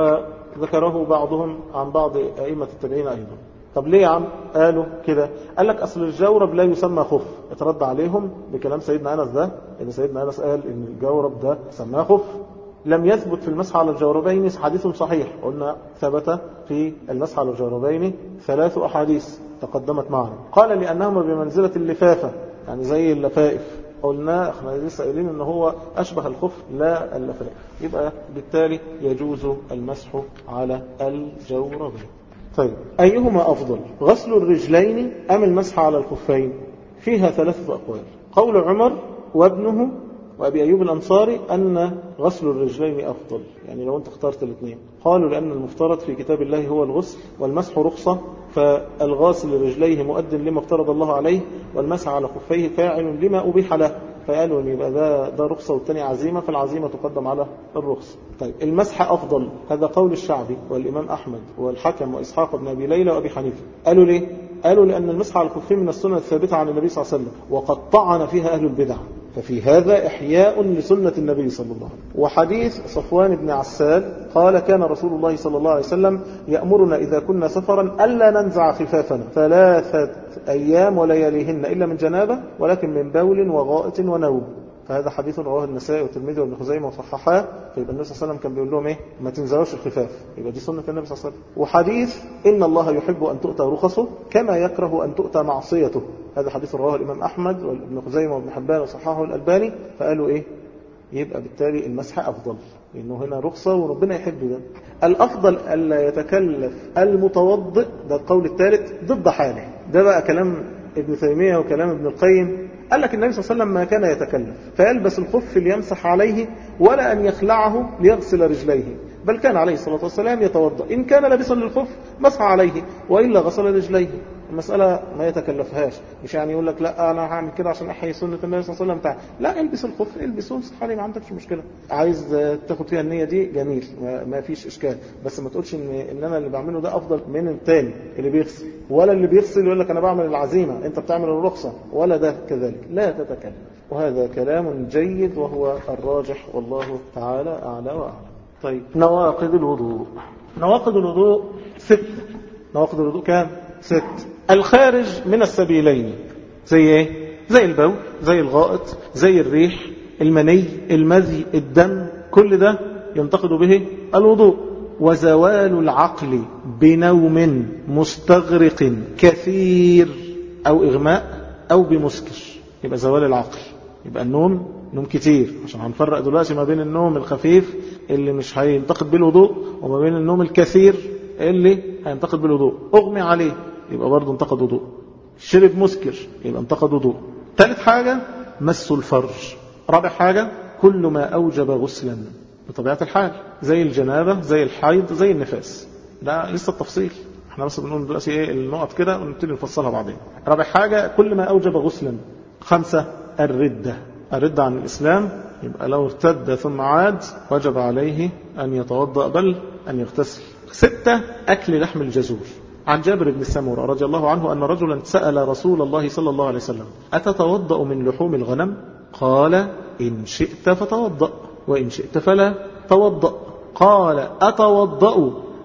وذكره بعضهم عن بعض أئمة التابعين أيضا طب ليه يا عم قالوا كده قال لك أصل الجورب لا يسمى خف اترد عليهم بكلام سيدنا أنس ده إن سيدنا أنس قال إن الجورب ده سماه خف لم يثبت في المسح على الجوربين حديث صحيح قلنا ثبت في المسح على الجوربين ثلاث أحاديث تقدمت معنا قال لأنهما بمنزلة اللفافة يعني زي اللفائف قلنا احنا لسه قايلين ان هو اشبه الخف لا اللفائف يبقى بالتالي يجوز المسح على الجوربين طيب أيهما أفضل غسل الرجلين أم المسح على الخفين فيها ثلاثة أقوال قول عمر وابنه وأبي أيوب الأنصاري أن غسل الرجلين أفضل يعني لو أنت اخترت الاثنين قالوا لأن المفترض في كتاب الله هو الغسل والمسح رخصة فالغاسل لرجليه مؤد لما افترض الله عليه والمسح على خفيه فاعل لما أبيح له فقالوا ان يبقى ده ده رخصه والثاني عزيمه فالعزيمه تقدم على الرخصه. طيب المسح افضل هذا قول الشعبي والامام احمد والحكم واسحاق بن ابي ليلى وابي حنيفه. قالوا ليه؟ قالوا لان المسح على الخفين من السنه الثابته عن النبي صلى الله عليه وسلم وقد طعن فيها اهل البدع. ففي هذا إحياء لسنة النبي صلى الله عليه وسلم وحديث صفوان بن عسال قال كان رسول الله صلى الله عليه وسلم يأمرنا إذا كنا سفرا ألا ننزع خفافنا ثلاثة أيام ولياليهن إلا من جنابة ولكن من بول وغائط ونوم فهذا حديث رواه النسائي والترمذي وابن خزيمه وصححاه فيبقى النبي صلى الله عليه وسلم كان بيقول لهم ايه ما تنزلوش الخفاف يبقى دي سنه النبي صلى الله عليه وسلم وحديث ان الله يحب ان تؤتى رخصه كما يكره ان تؤتى معصيته هذا حديث رواه الامام احمد وابن خزيمه وابن حبان وصححه الالباني فقالوا ايه يبقى بالتالي المسح افضل لانه هنا رخصه وربنا يحب ده الافضل الا يتكلف المتوضئ ده القول الثالث ضد حاله ده بقى كلام ابن تيميه وكلام ابن القيم قال لك النبي صلى الله عليه وسلم ما كان يتكلف فيلبس الخف ليمسح عليه ولا أن يخلعه ليغسل رجليه بل كان عليه الصلاة والسلام يتوضأ إن كان لابسا للخف مسح عليه وإلا غسل رجليه المسألة ما يتكلفهاش مش يعني يقول لك لا أنا هعمل كده عشان أحيي سنة النبي صلى الله عليه وسلم تعال. لا البس الخف البسه وامسح عليه ما عندكش مشكلة عايز تاخد فيها النية دي جميل ما, ما فيش إشكال بس ما تقولش إن, إن أنا اللي بعمله ده أفضل من التاني اللي بيغسل ولا اللي بيغسل يقول لك أنا بعمل العزيمة أنت بتعمل الرخصة ولا ده كذلك لا تتكلف وهذا كلام جيد وهو الراجح والله تعالى أعلى وأعلم طيب نواقض الوضوء نواقض الوضوء ست نواقض الوضوء كام ست الخارج من السبيلين زي ايه زي البول زي الغائط زي الريح المني المذي الدم كل ده ينتقد به الوضوء وزوال العقل بنوم مستغرق كثير او اغماء او بمسكر يبقى زوال العقل يبقى النوم نوم كتير عشان هنفرق دلوقتي ما بين النوم الخفيف اللي مش هينتقد بالوضوء وما بين النوم الكثير اللي هينتقد بالوضوء اغمي عليه يبقى برضه انتقد وضوء شرب مسكر يبقى انتقد وضوء ثالث حاجة مس الفرج رابع حاجة كل ما أوجب غسلا بطبيعة الحال زي الجنابة زي الحيض زي النفاس ده لسه التفصيل احنا بس بنقول دلوقتي ايه النقط كده ونبتدي نفصلها بعدين رابع حاجة كل ما أوجب غسلا خمسة الردة الردة عن الإسلام يبقى لو ارتد ثم عاد وجب عليه أن يتوضأ بل أن يغتسل ستة أكل لحم الجزور عن جابر بن سمورة رضي الله عنه أن رجلا سأل رسول الله صلى الله عليه وسلم أتتوضأ من لحوم الغنم قال إن شئت فتوضأ وإن شئت فلا توضأ قال أتوضأ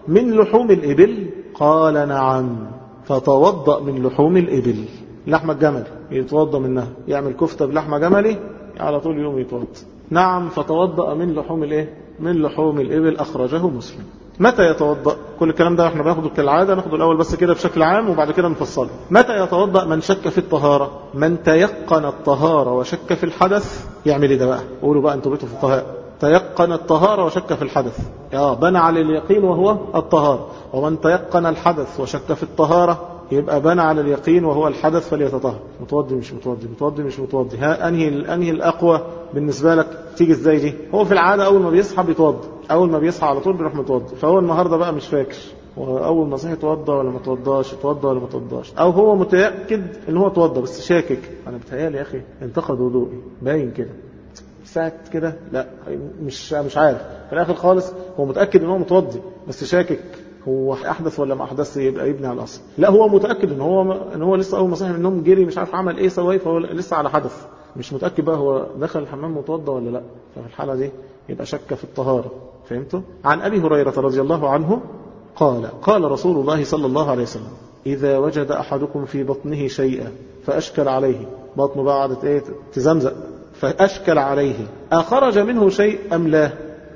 من لحوم الإبل قال نعم فتوضأ من لحوم الإبل لحمة جمل يتوضأ منها يعمل كفتة بلحمة جملي على طول يوم يتوضأ نعم فتوضأ من لحوم الايه من لحوم الإبل أخرجه مسلم متى يتوضأ كل الكلام ده احنا بناخده كالعادة ناخده الأول بس كده بشكل عام وبعد كده نفصله متى يتوضأ من شك في الطهارة من تيقن الطهارة وشك في الحدث يعمل ايه ده بقى قولوا بقى انتوا بيتوا فقهاء تيقن الطهارة وشك في الحدث اه بنى على اليقين وهو الطهارة ومن تيقن الحدث وشك في الطهارة يبقى بنى على اليقين وهو الحدث فليتطهر متوضي مش متوضي متوضي مش متوضي ها انهي انهي الاقوى بالنسبه لك تيجي ازاي دي هو في العاده اول ما بيصحى بيتوضى اول ما بيصحى على طول بيروح متوضي فهو النهارده بقى مش فاكر واول ما صحي اتوضى ولا ما اتوضاش اتوضى ولا ما اتوضاش او هو متاكد ان هو اتوضى بس شاكك انا بتهيالي يا اخي انتقد وضوئي باين كده ساعة كده لا مش مش عارف في الاخر خالص هو متاكد ان هو متوضي بس شاكك هو احدث ولا ما احدث يبقى يبني على الاصل لا هو متاكد ان هو ان هو لسه اول ما صحي من النوم جري مش عارف عمل ايه سوى فهو لسه على حدث مش متاكد بقى هو دخل الحمام متوضى ولا لا ففي الحاله دي يبقى شك في الطهاره فهمتوا عن ابي هريره رضي الله عنه قال قال رسول الله صلى الله عليه وسلم اذا وجد احدكم في بطنه شيئا فاشكل عليه بطنه بقى قعدت ايه تزمزق فاشكل عليه اخرج منه شيء ام لا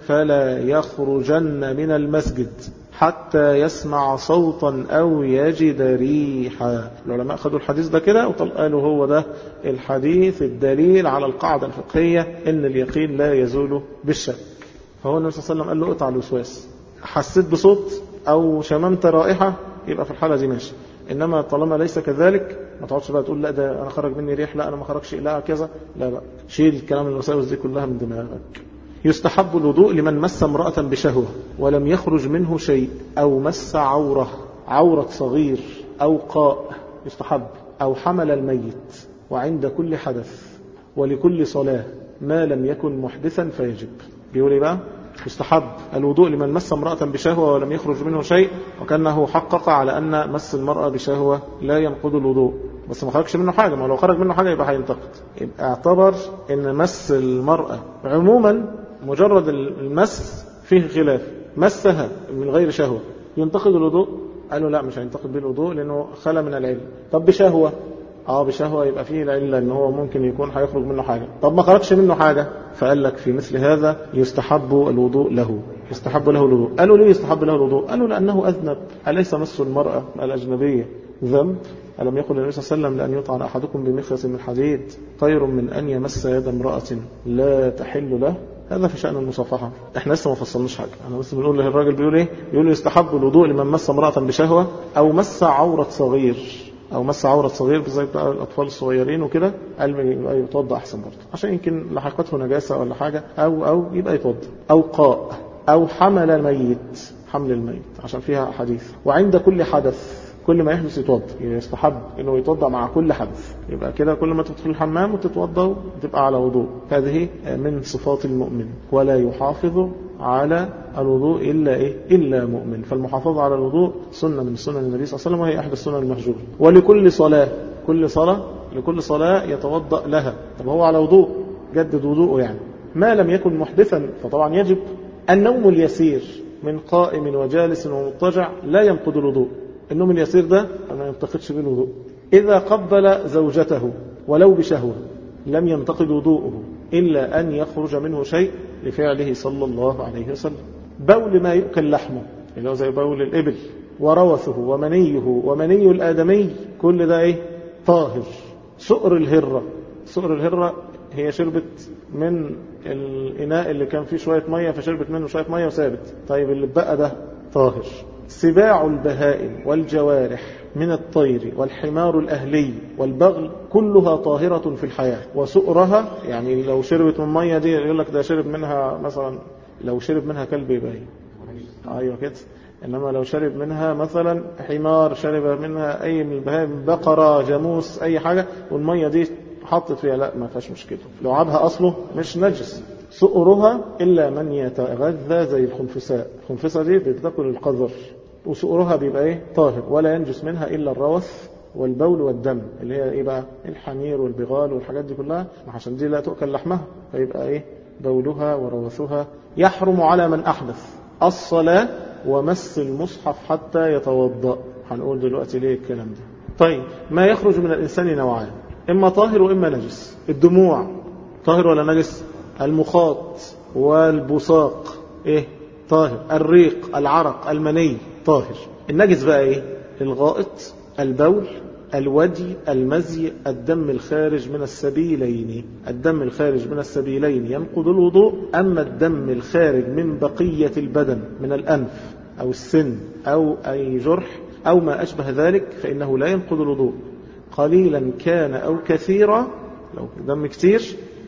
فلا يخرجن من المسجد حتى يسمع صوتا أو يجد ريحا العلماء خدوا الحديث ده كده وقالوا هو ده الحديث الدليل على القاعدة الفقهية إن اليقين لا يزول بالشك فهو النبي صلى الله عليه وسلم قال له اقطع الوسواس حسيت بصوت أو شممت رائحة يبقى في الحالة دي ماشي إنما طالما ليس كذلك ما تقعدش بقى تقول لا ده أنا خرج مني ريح لا أنا ما خرجش لا كذا لا لا شيل الكلام الوساوس دي كلها من دماغك يستحب الوضوء لمن مس امرأة بشهوة ولم يخرج منه شيء أو مس عورة عورة صغير أو قاء يستحب أو حمل الميت وعند كل حدث ولكل صلاة ما لم يكن محدثا فيجب بيقول ايه بقى يستحب الوضوء لمن مس امرأة بشهوة ولم يخرج منه شيء وكأنه حقق على أن مس المرأة بشهوة لا ينقض الوضوء بس ما خرجش منه حاجة ما لو خرج منه حاجة يبقى هينتقد يبقى اعتبر ان مس المرأة عموما مجرد المس فيه خلاف مسها من غير شهوة ينتقد الوضوء قالوا لا مش هينتقد به الوضوء لأنه خلى من العلم طب بشهوة اه بشهوة يبقى فيه العلة ان هو ممكن يكون هيخرج منه حاجة طب ما خرجش منه حاجة فقال لك في مثل هذا يستحب الوضوء له يستحب له الوضوء قالوا ليه يستحب له الوضوء قالوا لأنه أذنب أليس مس المرأة الأجنبية ذنب ألم يقل النبي صلى الله عليه وسلم لأن يطعن أحدكم بمخرس من حديد خير من أن يمس يد امرأة لا تحل له هذا في شأن المصافحة احنا لسه ما فصلناش حاجة انا بس بنقول له الراجل بيقول ايه بيقول يستحب الوضوء لمن مس امرأة بشهوة او مس عورة صغير او مس عورة صغير زي بقى الاطفال الصغيرين وكده قال يبقى يتوضا احسن برضه عشان يمكن لحقته نجاسة ولا حاجة او او يبقى يتوضا او قاء او حمل الميت حمل الميت عشان فيها حديث وعند كل حدث كل ما يحدث يتوضا يستحب انه يتوضا مع كل حدث يبقى كده كل ما تدخل الحمام وتتوضا وتبقى على وضوء هذه من صفات المؤمن ولا يحافظ على الوضوء الا ايه الا مؤمن فالمحافظه على الوضوء سنه من سنن النبي صلى الله عليه وسلم وهي احدى السنن المهجوره ولكل صلاه كل صلاه لكل صلاه يتوضا لها طب هو على وضوء جدد وضوءه يعني ما لم يكن محدثا فطبعا يجب النوم اليسير من قائم وجالس ومضطجع لا ينقض الوضوء النوم اليسير ده ما ينتقدش به الوضوء إذا قبل زوجته ولو بشهوة لم ينتقد وضوءه إلا أن يخرج منه شيء لفعله صلى الله عليه وسلم بول ما يؤكل لحمه اللي هو زي بول الإبل وروثه ومنيه ومني الآدمي كل ده إيه طاهر سؤر الهرة سؤر الهرة هي شربت من الإناء اللي كان فيه شوية مية فشربت منه شوية مية وسابت طيب اللي بقى ده طاهر سباع البهائم والجوارح من الطير والحمار الأهلي والبغل كلها طاهرة في الحياة وسؤرها يعني لو شربت من مية دي يقول لك ده شرب منها مثلا لو شرب منها كلب يبقى ايوه كده انما لو شرب منها مثلا حمار شرب منها اي من البهائم بقرة جاموس اي حاجة والمية دي حطت فيها لا ما فيهاش مشكلة لعابها اصله مش نجس سؤرها إلا من يتغذى زي الخنفساء الخنفساء دي بتاكل القذر وسؤرها بيبقى ايه طاهر ولا ينجس منها إلا الروث والبول والدم اللي هي ايه بقى الحمير والبغال والحاجات دي كلها عشان دي لا تؤكل لحمها فيبقى ايه بولها وروثها يحرم على من أحدث الصلاة ومس المصحف حتى يتوضأ هنقول دلوقتي ليه الكلام ده طيب ما يخرج من الإنسان نوعان إما طاهر وإما نجس الدموع طاهر ولا نجس المخاط والبصاق إيه طاهر الريق العرق المني طاهر النجس بقى إيه الغائط البول الودي المزي الدم الخارج من السبيلين الدم الخارج من السبيلين ينقض الوضوء أما الدم الخارج من بقية البدن من الأنف أو السن أو أي جرح أو ما أشبه ذلك فإنه لا ينقض الوضوء قليلا كان أو كثيرا لو دم كتير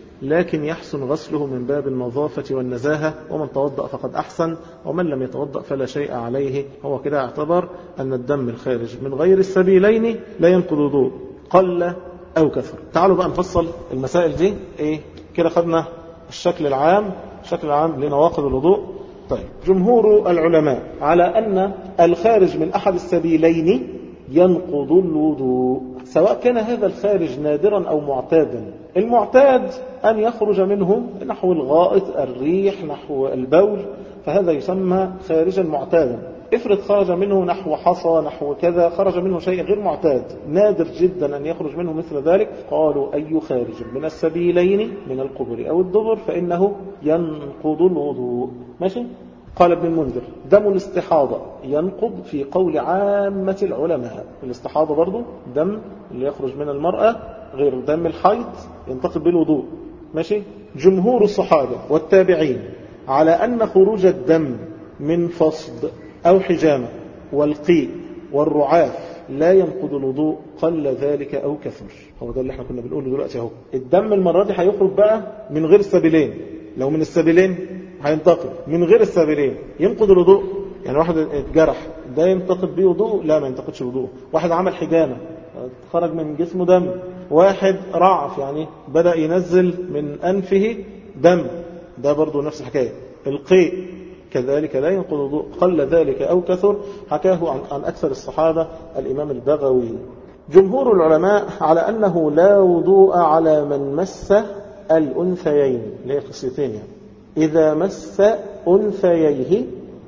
لكن يحسن غسله من باب النظافة والنزاهة ومن توضأ فقد أحسن ومن لم يتوضأ فلا شيء عليه هو كده اعتبر أن الدم الخارج من غير السبيلين لا ينقض وضوء قل أو كثر تعالوا بقى نفصل المسائل دي إيه كده خدنا الشكل العام الشكل العام لنواقض الوضوء طيب جمهور العلماء على أن الخارج من أحد السبيلين ينقض الوضوء سواء كان هذا الخارج نادرا أو معتادا المعتاد أن يخرج منه نحو الغائط الريح نحو البول فهذا يسمى خارجا معتادا افرض خرج منه نحو حصى نحو كذا خرج منه شيء غير معتاد نادر جدا أن يخرج منه مثل ذلك قالوا أي خارج من السبيلين من القبر أو الدبر فإنه ينقض الوضوء ماشي قال ابن المنذر دم الاستحاضة ينقض في قول عامة العلماء الاستحاضة برضو دم اللي يخرج من المرأة غير دم الحيض ينتقد بالوضوء ماشي جمهور الصحابة والتابعين على أن خروج الدم من فصد أو حجامة والقيء والرعاف لا ينقض الوضوء قل ذلك أو كثر هو ده اللي احنا كنا بنقوله دلوقتي اهو الدم المرة دي هيخرج بقى من غير السبيلين لو من السبيلين هينتقد من غير السبيلين ينقض الوضوء يعني واحد اتجرح ده ينتقد بيه وضوء لا ما ينتقدش وضوء واحد عمل حجامة خرج من جسمه دم واحد رعف يعني بدأ ينزل من أنفه دم ده برضو نفس الحكاية القيء كذلك لا ينقض الوضوء قل ذلك أو كثر حكاه عن, عن أكثر الصحابة الإمام البغوي جمهور العلماء على أنه لا وضوء على من مس الأنثيين اللي هي الخصيتين يعني إذا مس أنثييه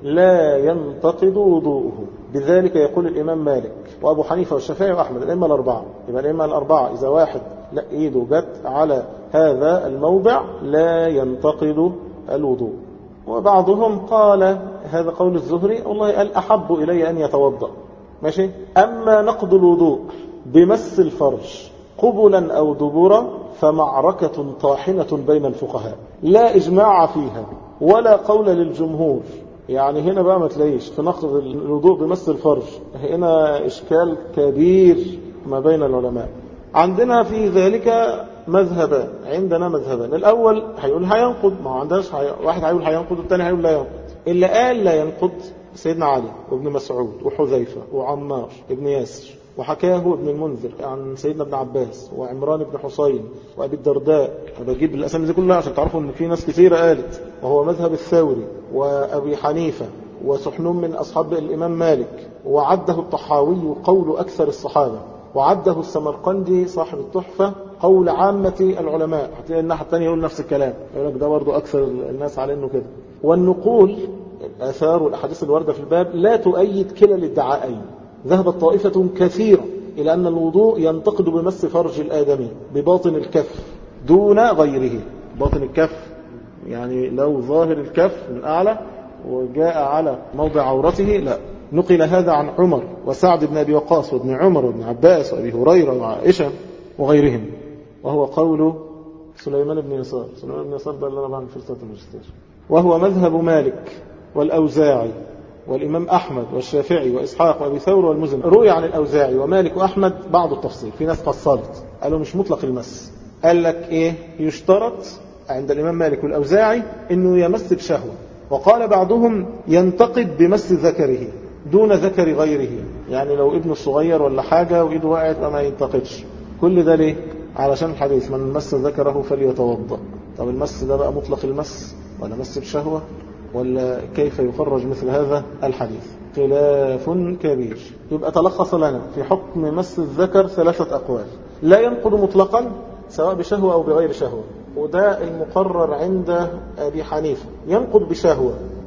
لا ينتقض وضوءه بذلك يقول الإمام مالك وأبو حنيفة والشافعي وأحمد الأئمة الأربعة يبقى الأئمة الأربعة إذا واحد لا إيده جت على هذا الموضع لا ينتقض الوضوء وبعضهم قال هذا قول الزهري والله قال أحب إلي أن يتوضأ ماشي أما نقض الوضوء بمس الفرج قبلا أو دبورا فمعركة طاحنة بين الفقهاء لا إجماع فيها ولا قول للجمهور يعني هنا بقى ما تلاقيش في نقض الوضوء بمس الفرج هنا إشكال كبير ما بين العلماء عندنا في ذلك مذهبان عندنا مذهبان الأول هيقول هينقض ما عندناش هي... واحد هيقول هينقض والتاني هيقول لا ينقض اللي قال لا ينقض سيدنا علي وابن مسعود وحذيفة وعمار ابن ياسر وحكاه ابن المنذر عن سيدنا ابن عباس وعمران بن حسين وابي الدرداء بجيب الاسامي دي كلها عشان تعرفوا ان في ناس كثيره قالت وهو مذهب الثوري وابي حنيفه وسحنون من اصحاب الامام مالك وعده الطحاوي قول اكثر الصحابه وعده السمرقندي صاحب التحفه قول عامه العلماء هتلاقي الناحيه الثانيه يقول نفس الكلام يقول لك ده برضه اكثر الناس على انه كده والنقول الاثار والاحاديث الوارده في الباب لا تؤيد كلا الادعاءين ذهبت طائفة كثيرة إلى أن الوضوء ينتقد بمس فرج الآدمي بباطن الكف دون غيره باطن الكف يعني لو ظاهر الكف من أعلى وجاء على موضع عورته لا نقل هذا عن عمر وسعد بن أبي وقاص وابن عمر وابن عباس وأبي هريرة وعائشة وغيرهم وهو قول سليمان بن يسار سليمان بن يسار ده اللي أنا بعمل في رسالة الماجستير وهو مذهب مالك والأوزاعي والإمام أحمد والشافعي وإسحاق وأبي ثور والمزن روي عن الأوزاعي ومالك وأحمد بعض التفصيل في ناس فصلت قالوا مش مطلق المس قال لك إيه يشترط عند الإمام مالك والأوزاعي إنه يمس بشهوة وقال بعضهم ينتقد بمس ذكره دون ذكر غيره يعني لو ابنه الصغير ولا حاجة وإيده وقعت ما ينتقدش كل ده ليه علشان الحديث من مس ذكره فليتوضأ طب المس ده بقى مطلق المس ولا مس بشهوة ولا كيف يخرج مثل هذا الحديث خلاف كبير يبقى تلخص لنا في حكم مس الذكر ثلاثة أقوال لا ينقض مطلقا سواء بشهوة أو بغير شهوة وده المقرر عند أبي حنيفة ينقض بشهوة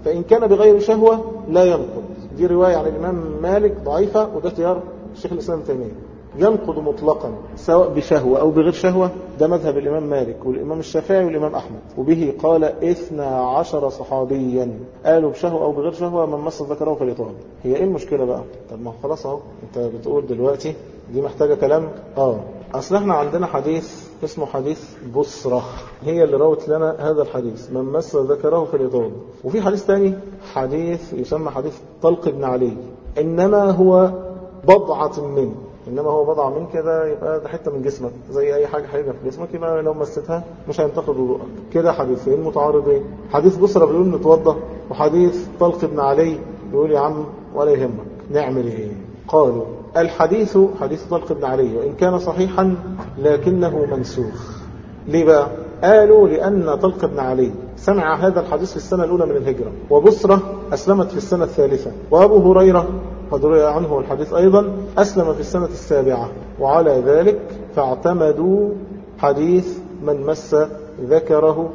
فإن كان بغير شهوة لا ينقض دي رواية عن الإمام مالك ضعيفة وده اختيار الشيخ الإسلام تيمية ينقض مطلقا سواء بشهوة أو بغير شهوة ده مذهب الإمام مالك والإمام الشافعي والإمام أحمد وبه قال إثنى عشر صحابيا قالوا بشهوة أو بغير شهوة من مس ذكره فليطعم هي إيه المشكلة بقى طب ما خلاص أهو أنت بتقول دلوقتي دي محتاجة كلام آه أصل احنا عندنا حديث اسمه حديث بصرة هي اللي روت لنا هذا الحديث من مس ذكره فليطعم وفي حديث تاني حديث يسمى حديث طلق بن علي إنما هو بضعة منه انما هو بضع من كده يبقى ده حته من جسمك زي اي حاجه حاجه في جسمك يبقى لو مستها مش هينتقد وضوءك كده حديثين متعارضين حديث بصرة بيقول نتوضى وحديث طلق بن علي بيقول يا عم ولا يهمك نعمل ايه قالوا الحديث حديث طلق بن علي وان كان صحيحا لكنه منسوخ ليه بقى قالوا لأن طلق بن علي سمع هذا الحديث في السنة الأولى من الهجرة وبصرة أسلمت في السنة الثالثة وأبو هريرة قد روي عنه الحديث أيضا أسلم في السنة السابعة وعلى ذلك فاعتمدوا حديث من مس ذكره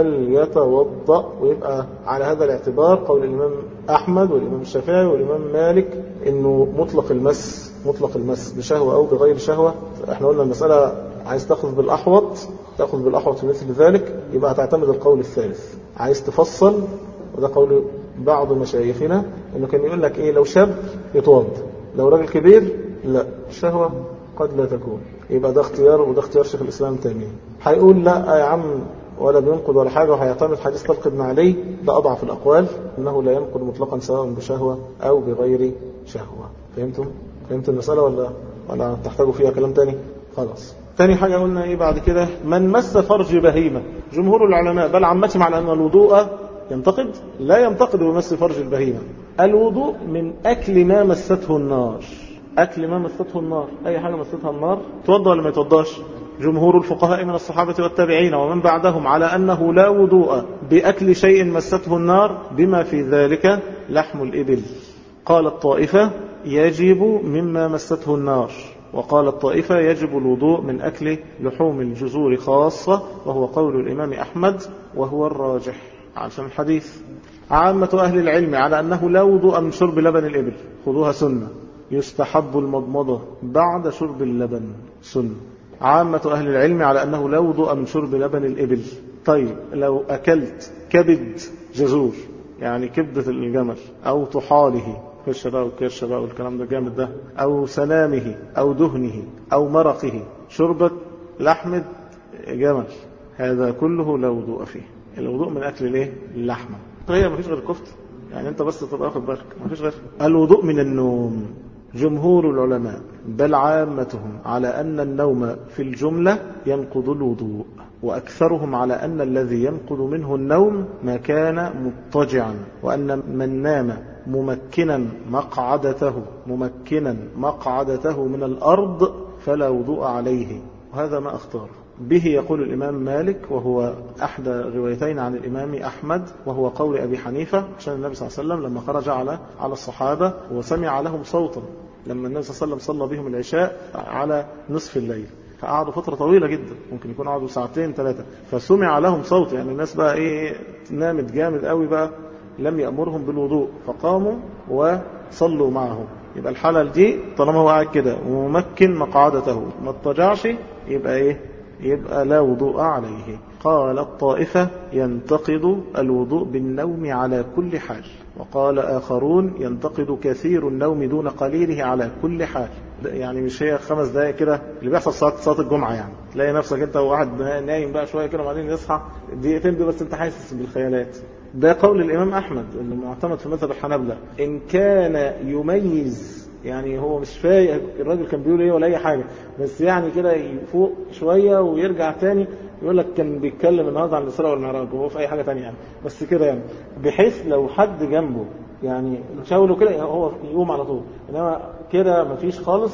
فليتوضأ ويبقى على هذا الاعتبار قول الإمام أحمد والإمام الشافعي والإمام مالك إنه مطلق المس مطلق المس بشهوة أو بغير شهوة احنا قلنا المسألة عايز تأخذ بالأحوط تأخذ بالأحوط في مثل ذلك يبقى هتعتمد القول الثالث عايز تفصل وده قول بعض مشايخنا انه كان يقول لك ايه لو شاب يتوضا لو راجل كبير لا الشهوة قد لا تكون يبقى ده اختيار وده اختيار شيخ الاسلام تيميه هيقول لا يا عم ولا بينقض ولا حاجة وهيعتمد حديث طلق بن علي ده أضعف الأقوال أنه لا ينقض مطلقا سواء بشهوة أو بغير شهوة فهمتم؟ فهمتوا المسألة ولا ولا تحتاجوا فيها كلام تاني؟ خلاص تاني حاجة قلنا ايه بعد كده من مس فرج بهيمة جمهور العلماء بل عمتهم على أن الوضوء ينتقد لا ينتقد بمس فرج البهيمة الوضوء من أكل ما مسته النار أكل ما مسته النار أي حاجة مستها النار توضى ولا ما يتوضاش جمهور الفقهاء من الصحابة والتابعين ومن بعدهم على أنه لا وضوء بأكل شيء مسته النار بما في ذلك لحم الإبل قال الطائفة يجب مما مسته النار وقال الطائفة يجب الوضوء من أكل لحوم الجزور خاصة وهو قول الإمام أحمد وهو الراجح عشان الحديث عامة أهل العلم على أنه لا وضوء من شرب لبن الإبل خذوها سنة يستحب المضمضة بعد شرب اللبن سنة عامة أهل العلم على أنه لا وضوء من شرب لبن الإبل طيب لو أكلت كبد جزور يعني كبدة الجمل أو طحاله كرش بقى وكرش بقى والكلام ده جامد ده أو سلامه أو دهنه أو مرقه شربة لحمة جمل هذا كله لا وضوء فيه الوضوء من أكل الايه اللحمة هي مفيش غير الكفتة يعني أنت بس تبقى واخد بالك مفيش غير الوضوء من النوم جمهور العلماء بل عامتهم على أن النوم في الجملة ينقض الوضوء وأكثرهم على أن الذي ينقض منه النوم ما كان مضطجعا وأن من نام ممكنا مقعدته ممكنا مقعدته من الأرض فلا وضوء عليه وهذا ما اختاره به يقول الإمام مالك وهو أحدى روايتين عن الإمام أحمد وهو قول أبي حنيفة عشان النبي صلى الله عليه وسلم لما خرج على على الصحابة وسمع لهم صوتا لما النبي صلى الله عليه وسلم صلى بهم العشاء على نصف الليل فقعدوا فترة طويلة جدا ممكن يكون قعدوا ساعتين ثلاثة فسمع لهم صوت يعني الناس بقى ايه نامت جامد قوي بقى لم يأمرهم بالوضوء فقاموا وصلوا معه يبقى الحالة دي طالما هو قاعد كده وممكن مقعدته ما اضطجعش يبقى ايه يبقى لا وضوء عليه قال الطائفة ينتقد الوضوء بالنوم على كل حال وقال آخرون ينتقد كثير النوم دون قليله على كل حال يعني مش هي خمس دقايق كده اللي بيحصل صلاة صلاة الجمعة يعني تلاقي نفسك انت وقاعد نايم بقى شوية كده وبعدين يصحى دقيقتين دول بس انت حاسس بالخيالات ده قول الإمام أحمد اللي معتمد في مذهب الحنابلة إن كان يميز يعني هو مش فايق الراجل كان بيقول ايه ولا اي حاجة بس يعني كده يفوق شوية ويرجع تاني يقول لك كان بيتكلم النهارده عن الإسراء والمعراج وهو في اي حاجة تانية يعني بس كده يعني بحيث لو حد جنبه يعني شاوله كده هو يقوم على طول انما كده مفيش خالص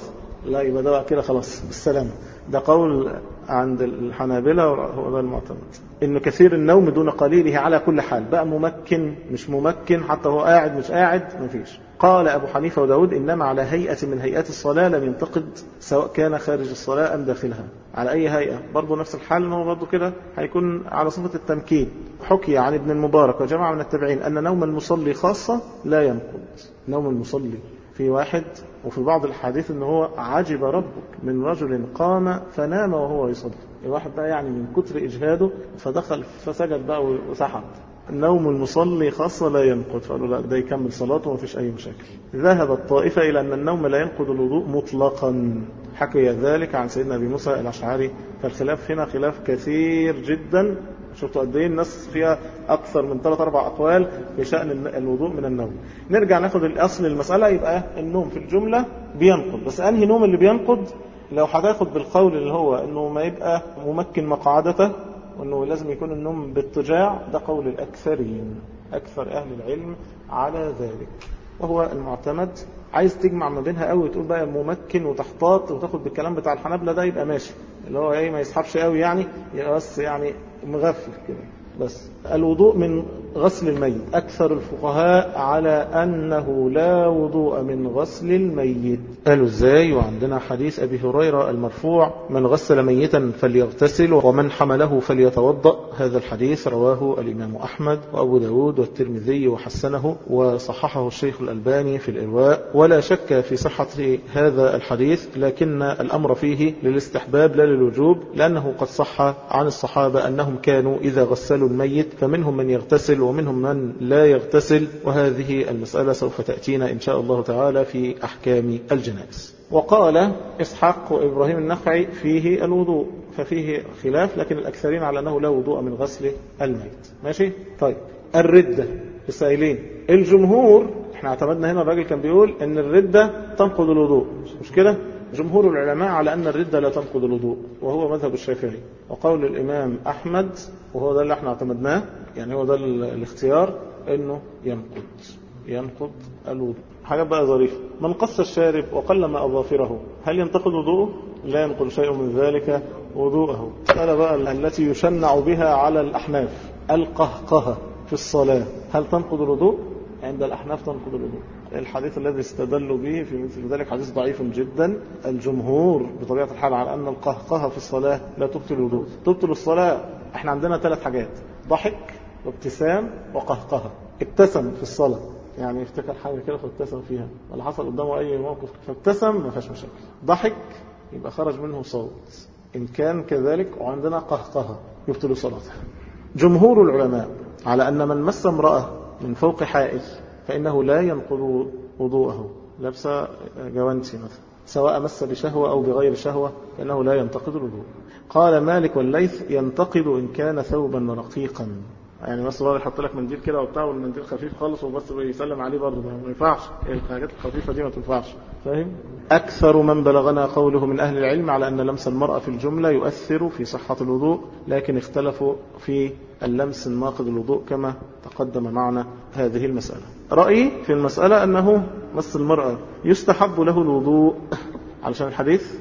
لا يبقى ده كده خلاص بالسلامة ده قول عند الحنابلة هو ده المعتمد إن كثير النوم دون قليله على كل حال بقى ممكن مش ممكن حتى هو قاعد مش قاعد مفيش قال أبو حنيفة وداود إنما على هيئة من هيئات الصلاة لم ينتقد سواء كان خارج الصلاة أم داخلها على أي هيئة برضه نفس الحال إنه برضه كده هيكون على صفة التمكين حكي عن ابن المبارك وجماعة من التابعين أن نوم المصلي خاصة لا ينقض نوم المصلي في واحد وفي بعض الحديث ان هو عجب ربك من رجل قام فنام وهو يصلي الواحد بقى يعني من كتر اجهاده فدخل فسجد بقى وسحب نوم المصلي خاصة لا ينقض فقالوا لا ده يكمل صلاته وما فيش أي مشاكل ذهبت طائفة إلى أن النوم لا ينقض الوضوء مطلقا حكي ذلك عن سيدنا أبي موسى الأشعري فالخلاف هنا خلاف كثير جدا شفتوا قد ايه الناس فيها اكثر من ثلاث اربع اقوال في شان الوضوء من النوم نرجع ناخد الاصل المساله يبقى النوم في الجمله بينقض بس انهي نوم اللي بينقض لو هتاخد بالقول اللي هو انه ما يبقى ممكن مقعدته وانه لازم يكون النوم باضطجاع ده قول الاكثرين اكثر اهل العلم على ذلك وهو المعتمد عايز تجمع ما بينها قوي تقول بقى ممكن وتحتاط وتاخد بالكلام بتاع الحنابلة ده يبقى ماشي اللي هو ايه ما يسحبش قوي يعني يبقى بس يعني مغفل كده بس الوضوء من غسل الميت أكثر الفقهاء على أنه لا وضوء من غسل الميت قالوا ازاي وعندنا حديث أبي هريرة المرفوع من غسل ميتا فليغتسل ومن حمله فليتوضأ هذا الحديث رواه الإمام أحمد وأبو داود والترمذي وحسنه وصححه الشيخ الألباني في الإرواء ولا شك في صحة هذا الحديث لكن الأمر فيه للاستحباب لا للوجوب لأنه قد صح عن الصحابة أنهم كانوا إذا غسلوا الميت فمنهم من يغتسل ومنهم من لا يغتسل وهذه المسألة سوف تأتينا إن شاء الله تعالى في أحكام الجنائز وقال إسحاق وإبراهيم النخعي فيه الوضوء ففيه خلاف لكن الأكثرين على أنه لا وضوء من غسل الميت ماشي طيب الردة السائلين الجمهور احنا اعتمدنا هنا الراجل كان بيقول ان الردة تنقض الوضوء مش كده جمهور العلماء على أن الردة لا تنقض الوضوء وهو مذهب الشافعي وقول الإمام أحمد وهو ده اللي احنا اعتمدناه يعني هو ده الاختيار أنه ينقض ينقض الوضوء حاجة بقى ظريفة من قص الشارب وقلم أظافره هل ينتقد وضوءه؟ لا ينقل شيء من ذلك وضوءه مسألة بقى التي يشنع بها على الأحناف القهقهة في الصلاة هل تنقض الوضوء؟ عند الأحناف تنقض الوضوء الحديث الذي استدلوا به في مثل ذلك حديث ضعيف جدا الجمهور بطبيعة الحال على أن القهقهة في الصلاة لا تبطل الوضوء تبطل الصلاة احنا عندنا ثلاث حاجات ضحك وابتسام وقهقهة ابتسم في الصلاة يعني يفتكر حاجة كده فابتسم فيها ولا حصل قدامه أي موقف فابتسم ما فيهاش مشاكل ضحك يبقى خرج منه صوت إن كان كذلك وعندنا قهقهة يبطل صلاته جمهور العلماء على أن من مس امرأة من فوق حائل فإنه لا ينقض وضوءه لابسة جوانتي مثلا سواء مس بشهوة أو بغير شهوة فإنه لا ينتقد الوضوء قال مالك والليث ينتقد إن كان ثوبا رقيقا يعني بس بقى يحط لك منديل كده وبتاع والمنديل خفيف خالص وبس بيسلم عليه برضه ما ينفعش الحاجات الخفيفه دي ما تنفعش فاهم اكثر من بلغنا قوله من اهل العلم على ان لمس المراه في الجمله يؤثر في صحه الوضوء لكن اختلفوا في اللمس الناقض الوضوء كما تقدم معنا هذه المساله رايي في المساله انه مس المراه يستحب له الوضوء علشان الحديث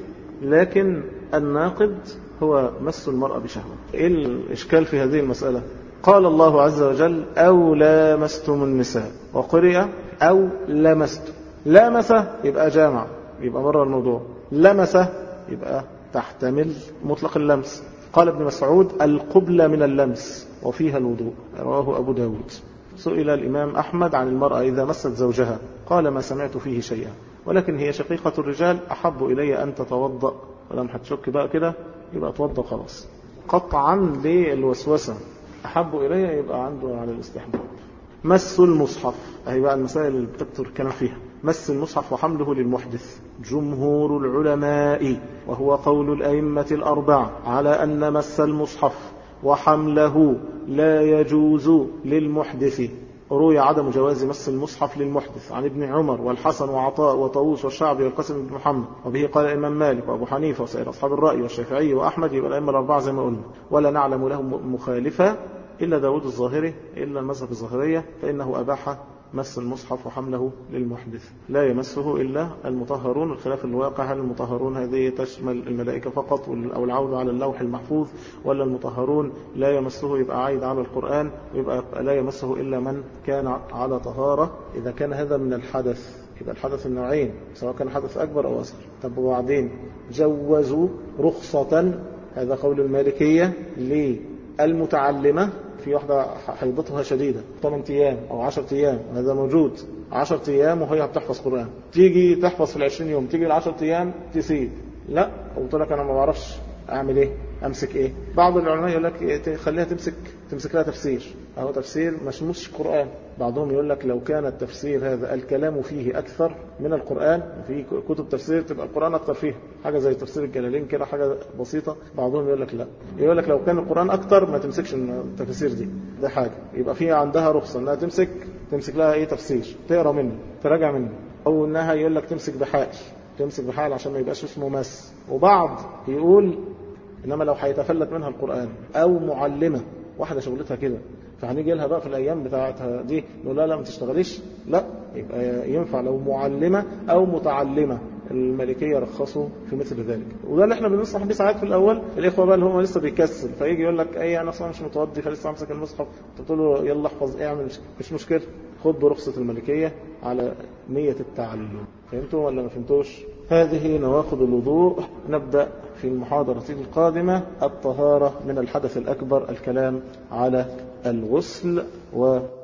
لكن الناقض هو مس المراه بشهوه ايه الاشكال في هذه المساله قال الله عز وجل أو لامستم النساء وقرئ أو لمستم لامس يبقى جامع يبقى بره الموضوع لمس يبقى تحتمل مطلق اللمس قال ابن مسعود القبلة من اللمس وفيها الوضوء رواه أبو داود سئل الإمام أحمد عن المرأة إذا مست زوجها قال ما سمعت فيه شيئا ولكن هي شقيقة الرجال أحب إلي أن تتوضأ ولم هتشك بقى كده يبقى توضأ خلاص قطعا للوسوسة أحب إلي يبقى عنده على الاستحباب مس المصحف أهي بقى المسائل اللي بتكتر الكلام فيها مس المصحف وحمله للمحدث جمهور العلماء وهو قول الأئمة الأربعة على أن مس المصحف وحمله لا يجوز للمحدث روي عدم جواز مس المصحف للمحدث عن ابن عمر والحسن وعطاء وطاووس والشعبي والقاسم بن محمد وبه قال الإمام مالك وأبو حنيفة وسائر أصحاب الرأي والشافعي وأحمد يبقى الأئمة الأربعة زي ما قلنا ولا نعلم له مخالفة إلا داود الظاهري إلا المذهب الظاهرية فإنه أباح مس المصحف وحمله للمحدث لا يمسه إلا المطهرون الخلاف الواقع هل المطهرون هذه تشمل الملائكة فقط أو العود على اللوح المحفوظ ولا المطهرون لا يمسه يبقى عايد على القرآن ويبقى لا يمسه إلا من كان على طهارة إذا كان هذا من الحدث يبقى الحدث النوعين سواء كان حدث أكبر أو أصغر طب وبعدين جوزوا رخصة هذا قول المالكية للمتعلمة في واحدة حيضتها شديدة 8 أيام أو 10 أيام هذا موجود 10 أيام وهي بتحفظ قرآن تيجي تحفظ في ال 20 يوم تيجي ال 10 أيام تسيب لا قلت لك أنا ما بعرفش أعمل إيه أمسك إيه بعض العلماء يقول لك خليها تمسك تمسك لها تفسير أهو تفسير مش قرآن بعضهم يقول لك لو كان التفسير هذا الكلام فيه أكثر من القرآن في كتب تفسير تبقى القرآن أكثر فيها حاجة زي تفسير الجلالين كده حاجة بسيطة بعضهم يقول لك لا يقول لك لو كان القرآن أكثر ما تمسكش التفسير دي ده حاجة يبقى فيها عندها رخصة أنها تمسك تمسك لها إيه تفسير تقرأ منه تراجع منه أو أنها يقول لك تمسك بحائل تمسك بحائل عشان ما يبقاش اسمه مس وبعض يقول إنما لو هيتفلت منها القرآن أو معلمة واحدة شغلتها كده فهنيجي لها بقى في الأيام بتاعتها دي نقول لا لا ما تشتغليش لا يبقى ينفع لو معلمة أو متعلمة الملكية رخصوا في مثل ذلك وده اللي احنا بننصح بيه ساعات في الأول الإخوة بقى اللي هم لسه بيكسل فيجي يقول لك أي أنا أصلا مش متوضي فلسه أمسك المصحف تقول له يلا احفظ اعمل مش مشكلة خد برخصة الملكية على نية التعلم فهمتوا ولا ما فهمتوش هذه نواقض الوضوء نبدأ في المحاضرة القادمة الطهارة من الحدث الأكبر الكلام على الغسل و